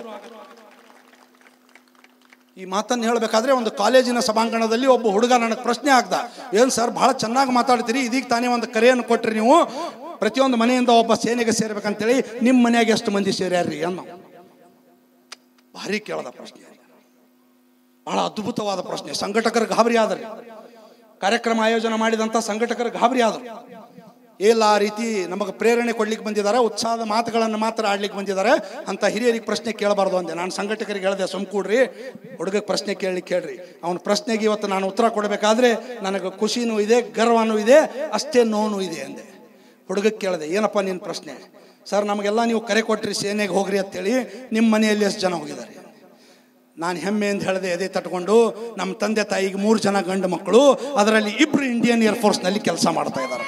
ಈ ಮಾತನ್ನು ಹೇಳಬೇಕಾದ್ರೆ ಒಂದು ಕಾಲೇಜಿನ ಸಭಾಂಗಣದಲ್ಲಿ ಒಬ್ಬ ಹುಡುಗ ನನಗೆ ಪ್ರಶ್ನೆ ಆಗ್ದ ಏನು ಸರ್ ಬಹಳ ಚೆನ್ನಾಗಿ ಮಾತಾಡ್ತೀರಿ ಇದೀಗ ತಾನೇ ಒಂದು ಕರೆಯನ್ನು ಕೊಟ್ರಿ ನೀವು ಪ್ರತಿಯೊಂದು ಮನೆಯಿಂದ ಒಬ್ಬ ಸೇನೆಗೆ ಸೇರ್ಬೇಕಂತೇಳಿ ನಿಮ್ಮ ಮನೆಯಾಗ ಎಷ್ಟು ಮಂದಿ ಸೇರ್ಯಾರ್ರಿ ಅನ್ನೋ ಭಾರಿ ಕೇಳದ ಪ್ರಶ್ನೆ ಬಹಳ ಅದ್ಭುತವಾದ ಪ್ರಶ್ನೆ ಸಂಘಟಕರು ಗಾಬರಿ ಆದರು ಕಾರ್ಯಕ್ರಮ ಆಯೋಜನೆ ಮಾಡಿದಂಥ ಸಂಘಟಕರು ಗಾಬರಿ ಆದರು ಎಲ್ಲ ಆ ರೀತಿ ನಮಗೆ ಪ್ರೇರಣೆ ಕೊಡ್ಲಿಕ್ಕೆ ಬಂದಿದ್ದಾರೆ ಉತ್ಸಾಹದ ಮಾತುಗಳನ್ನು ಮಾತ್ರ ಆಡ್ಲಿಕ್ಕೆ ಬಂದಿದ್ದಾರೆ ಅಂತ ಹಿರಿಯರಿಗೆ ಪ್ರಶ್ನೆ ಕೇಳಬಾರ್ದು ಅಂದೆ ನಾನು ಸಂಘಟಕರಿಗೆ ಹೇಳಿದೆ ಸುಮ್ಕೂಡ್ರಿ ಹುಡುಗಕ್ಕೆ ಪ್ರಶ್ನೆ ಕೇಳಲಿಕ್ಕೆ ಕೇಳ್ರಿ ಅವನ ಪ್ರಶ್ನೆಗೆ ಇವತ್ತು ನಾನು ಉತ್ತರ ಕೊಡಬೇಕಾದ್ರೆ ನನಗೆ ಖುಷಿನೂ ಇದೆ ಗರ್ವನೂ ಇದೆ ಅಷ್ಟೇ ನೋವು ಇದೆ ಅಂದೆ ಹುಡುಗಕ್ಕೆ ಕೇಳಿದೆ ಏನಪ್ಪ ನಿನ್ನ ಪ್ರಶ್ನೆ ಸರ್ ನಮಗೆಲ್ಲ ನೀವು ಕರೆ ಕೊಟ್ರಿ ಸೇನೆಗೆ ಹೋಗ್ರಿ ಅಂತೇಳಿ ನಿಮ್ಮ ಮನೆಯಲ್ಲಿ ಎಷ್ಟು ಜನ ಹೋಗಿದ್ದಾರೆ ನಾನು ಹೆಮ್ಮೆ ಅಂತ ಹೇಳಿದೆ ಎದೆ ತಟ್ಕೊಂಡು ನಮ್ಮ ತಂದೆ ತಾಯಿಗೆ ಮೂರು ಜನ ಗಂಡು ಮಕ್ಕಳು ಅದರಲ್ಲಿ ಇಬ್ಬರು ಇಂಡಿಯನ್ ಏರ್ಫೋರ್ಸ್ನಲ್ಲಿ ಕೆಲಸ ಮಾಡ್ತಾ ಇದ್ದಾರೆ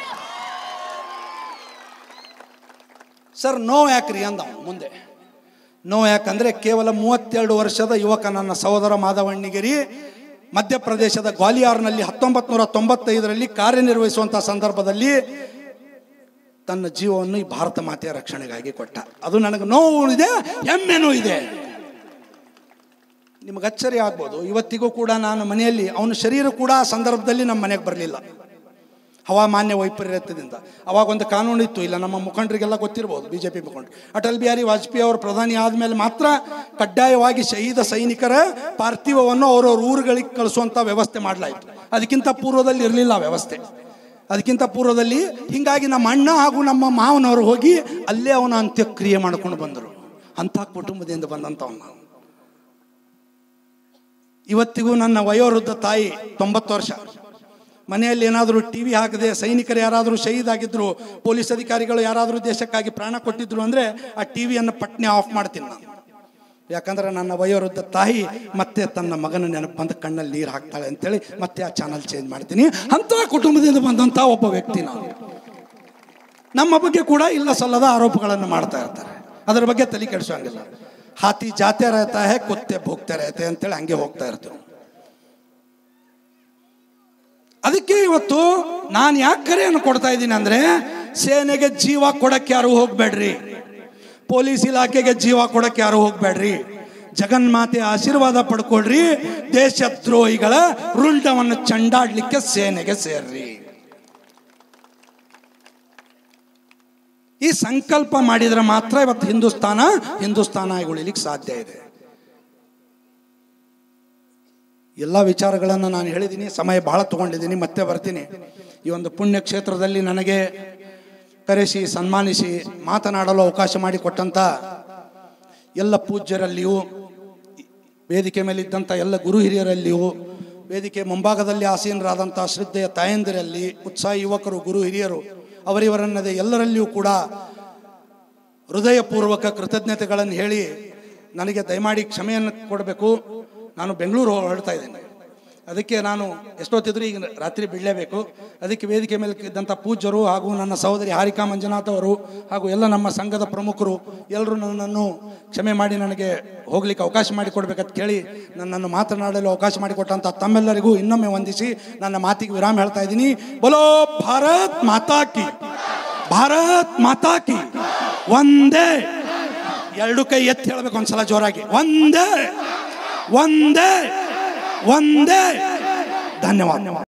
ಸರ್ ನೋ ಯಾಕ್ರಿ ಅಂದ ಅವ್ನು ಮುಂದೆ ನೋ ಯಾಕಂದ್ರೆ ಕೇವಲ ಮೂವತ್ತೆರಡು ವರ್ಷದ ಯುವಕ ನನ್ನ ಸಹೋದರ ಮಾಧವಣ್ಣಿಗಿರಿ ಮಧ್ಯಪ್ರದೇಶದ ಗ್ವಾಲಿಯಾರ್ನಲ್ಲಿ ಹತ್ತೊಂಬತ್ತು ನೂರ ತೊಂಬತ್ತೈದರಲ್ಲಿ ಕಾರ್ಯನಿರ್ವಹಿಸುವಂಥ ಸಂದರ್ಭದಲ್ಲಿ ತನ್ನ ಜೀವವನ್ನು ಈ ಭಾರತ ಮಾತೆಯ ರಕ್ಷಣೆಗಾಗಿ ಕೊಟ್ಟ ಅದು ನನಗೆ ನೋವು ಇದೆ ಹೆಮ್ಮೆನೂ ಇದೆ ನಿಮಗೆ ಅಚ್ಚರಿ ಆಗ್ಬೋದು ಇವತ್ತಿಗೂ ಕೂಡ ನಾನು ಮನೆಯಲ್ಲಿ ಅವನ ಶರೀರ ಕೂಡ ಆ ಸಂದರ್ಭದಲ್ಲಿ ನಮ್ಮ ಮನೆಗೆ ಬರಲಿಲ್ಲ ಹವಾಮಾನ್ಯ ವೈಪರೀತ್ಯದಿಂದ ಅವಾಗ ಒಂದು ಕಾನೂನು ಇತ್ತು ಇಲ್ಲ ನಮ್ಮ ಮುಖಂಡರಿಗೆಲ್ಲ ಗೊತ್ತಿರ್ಬೋದು ಬಿ ಜೆ ಪಿ ಮುಖಂಡರು ಅಟಲ್ ಬಿಹಾರಿ ವಾಜಪೇಯಿ ಅವರು ಪ್ರಧಾನಿ ಆದಮೇಲೆ ಮಾತ್ರ ಕಡ್ಡಾಯವಾಗಿ ಶಹೀದ ಸೈನಿಕರ ಪಾರ್ಥಿವವನ್ನು ಅವರವ್ರ ಊರುಗಳಿಗೆ ಕಳಿಸುವಂಥ ವ್ಯವಸ್ಥೆ ಮಾಡಲಾಯಿತು ಅದಕ್ಕಿಂತ ಪೂರ್ವದಲ್ಲಿ ಇರಲಿಲ್ಲ ಆ ವ್ಯವಸ್ಥೆ ಅದಕ್ಕಿಂತ ಪೂರ್ವದಲ್ಲಿ ಹೀಗಾಗಿ ನಮ್ಮ ಅಣ್ಣ ಹಾಗೂ ನಮ್ಮ ಮಾವನವರು ಹೋಗಿ ಅಲ್ಲೇ ಅವನ ಅಂತ್ಯಕ್ರಿಯೆ ಮಾಡ್ಕೊಂಡು ಬಂದರು ಅಂಥ ಕುಟುಂಬದಿಂದ ಬಂದಂಥವ್ನು ನಾನು ಇವತ್ತಿಗೂ ನನ್ನ ವಯೋವೃದ್ಧ ತಾಯಿ ತೊಂಬತ್ತು ವರ್ಷ ಮನೆಯಲ್ಲಿ ಏನಾದರೂ ಟಿ ವಿ ಹಾಕದೆ ಸೈನಿಕರು ಯಾರಾದರೂ ಶಹೀದ್ ಆಗಿದ್ರು ಪೊಲೀಸ್ ಅಧಿಕಾರಿಗಳು ಯಾರಾದರೂ ದೇಶಕ್ಕಾಗಿ ಪ್ರಾಣ ಕೊಟ್ಟಿದ್ರು ಅಂದರೆ ಆ ಟಿ ವಿಯನ್ನು ಪಟ್ನೆ ಆಫ್ ಮಾಡ್ತೀನಿ ನಾನು ಯಾಕಂದ್ರೆ ನನ್ನ ವಯೋವೃದ್ಧ ತಾಯಿ ಮತ್ತೆ ತನ್ನ ಮಗನ ನೆನಪು ಬಂದು ಕಣ್ಣಲ್ಲಿ ನೀರು ಹಾಕ್ತಾಳೆ ಅಂತೇಳಿ ಮತ್ತೆ ಆ ಚಾನಲ್ ಚೇಂಜ್ ಮಾಡ್ತೀನಿ ಅಂಥ ಕುಟುಂಬದಿಂದ ಬಂದಂಥ ಒಬ್ಬ ವ್ಯಕ್ತಿ ನಾನು ನಮ್ಮ ಬಗ್ಗೆ ಕೂಡ ಇಲ್ಲ ಸಲ್ಲದ ಆರೋಪಗಳನ್ನು ಮಾಡ್ತಾ ಇರ್ತಾರೆ ಅದರ ಬಗ್ಗೆ ತಲೆ ಕೆಡಿಸೋಂಗಿಲ್ಲ ಹಾತಿ ಜಾತೆ रहता है ಕುತ್ತೆ ಭೋಗ್ತಾ रहते ಅಂತೇಳಿ ಹಂಗೆ ಹೋಗ್ತಾ ಇರ್ತೀವಿ ಅದಕ್ಕೆ ಇವತ್ತು ನಾನು ಯಾಕೆ ಕರೆಯನ್ನು ಕೊಡ್ತಾ ಇದ್ದೀನಿ ಅಂದ್ರೆ ಸೇನೆಗೆ ಜೀವ ಕೊಡಕ್ಕೆ ಯಾರು ಹೋಗ್ಬೇಡ್ರಿ ಪೊಲೀಸ್ ಇಲಾಖೆಗೆ ಜೀವ ಕೊಡಕ್ಕೆ ಯಾರು ಹೋಗ್ಬೇಡ್ರಿ ಜಗನ್ಮಾತೆ ಆಶೀರ್ವಾದ ಪಡ್ಕೊಳ್ರಿ ದೇಶದ್ರೋಹಿಗಳ ರುಂಡವನ್ನು ಚಂಡಾಡ್ಲಿಕ್ಕೆ ಸೇನೆಗೆ ಸೇರ್ರಿ ಈ ಸಂಕಲ್ಪ ಮಾಡಿದ್ರೆ ಮಾತ್ರ ಇವತ್ತು ಹಿಂದೂಸ್ತಾನ ಹಿಂದೂಸ್ತಾನ ಉಳಿಲಿಕ್ಕೆ ಸಾಧ್ಯ ಇದೆ ಎಲ್ಲ ವಿಚಾರಗಳನ್ನು ನಾನು ಹೇಳಿದ್ದೀನಿ ಸಮಯ ಬಹಳ ತಗೊಂಡಿದ್ದೀನಿ ಮತ್ತೆ ಬರ್ತೀನಿ ಈ ಒಂದು ಪುಣ್ಯ ಕ್ಷೇತ್ರದಲ್ಲಿ ನನಗೆ ಕರೆಸಿ ಸನ್ಮಾನಿಸಿ ಮಾತನಾಡಲು ಅವಕಾಶ ಮಾಡಿಕೊಟ್ಟಂಥ ಎಲ್ಲ ಪೂಜ್ಯರಲ್ಲಿಯೂ ವೇದಿಕೆ ಮೇಲಿದ್ದಂಥ ಎಲ್ಲ ಗುರು ಹಿರಿಯರಲ್ಲಿಯೂ ವೇದಿಕೆ ಮುಂಭಾಗದಲ್ಲಿ ಆಸೀನರಾದಂಥ ಶ್ರದ್ಧೆಯ ತಾಯಂದಿರಲ್ಲಿ ಉತ್ಸಾಹಿ ಯುವಕರು ಗುರು ಹಿರಿಯರು ಅವರಿವರನ್ನದೇ ಎಲ್ಲರಲ್ಲಿಯೂ ಕೂಡ ಹೃದಯಪೂರ್ವಕ ಕೃತಜ್ಞತೆಗಳನ್ನು ಹೇಳಿ ನನಗೆ ದಯಮಾಡಿ ಕ್ಷಮೆಯನ್ನು ಕೊಡಬೇಕು ನಾನು ಬೆಂಗಳೂರು ಹೊರಡ್ತಾ ಇದ್ದೇನೆ ಅದಕ್ಕೆ ನಾನು ಎಷ್ಟೊತ್ತಿದ್ರು ಈಗ ರಾತ್ರಿ ಬಿಡಲೇಬೇಕು ಅದಕ್ಕೆ ವೇದಿಕೆ ಮೇಲೆ ಇದ್ದಂಥ ಪೂಜ್ಯರು ಹಾಗೂ ನನ್ನ ಸಹೋದರಿ ಹಾರಿಕಾ ಮಂಜುನಾಥ್ ಅವರು ಹಾಗೂ ಎಲ್ಲ ನಮ್ಮ ಸಂಘದ ಪ್ರಮುಖರು ಎಲ್ಲರೂ ನನ್ನನ್ನು ಕ್ಷಮೆ ಮಾಡಿ ನನಗೆ ಹೋಗ್ಲಿಕ್ಕೆ ಅವಕಾಶ ಮಾಡಿಕೊಡ್ಬೇಕಂತ ಕೇಳಿ ನನ್ನನ್ನು ಮಾತನಾಡಲು ಅವಕಾಶ ಮಾಡಿಕೊಟ್ಟಂಥ ತಮ್ಮೆಲ್ಲರಿಗೂ ಇನ್ನೊಮ್ಮೆ ವಂದಿಸಿ ನನ್ನ ಮಾತಿಗೆ ವಿರಾಮ ಹೇಳ್ತಾ ಇದ್ದೀನಿ ಬಲೋ ಭಾರತ್ ಮಾತಾ ಕಿ ಭಾರತ್ ಮಾತಾ ಕಿ ಒಂದೇ ಎರಡು ಕೈ ಎತ್ತಿ ಹೇಳ್ಬೇಕು ಒಂದ್ಸಲ ಜೋರಾಗಿ ಒಂದೇ ಒಂದೇ ಒಂದೇ ಧನ್ಯವಾದ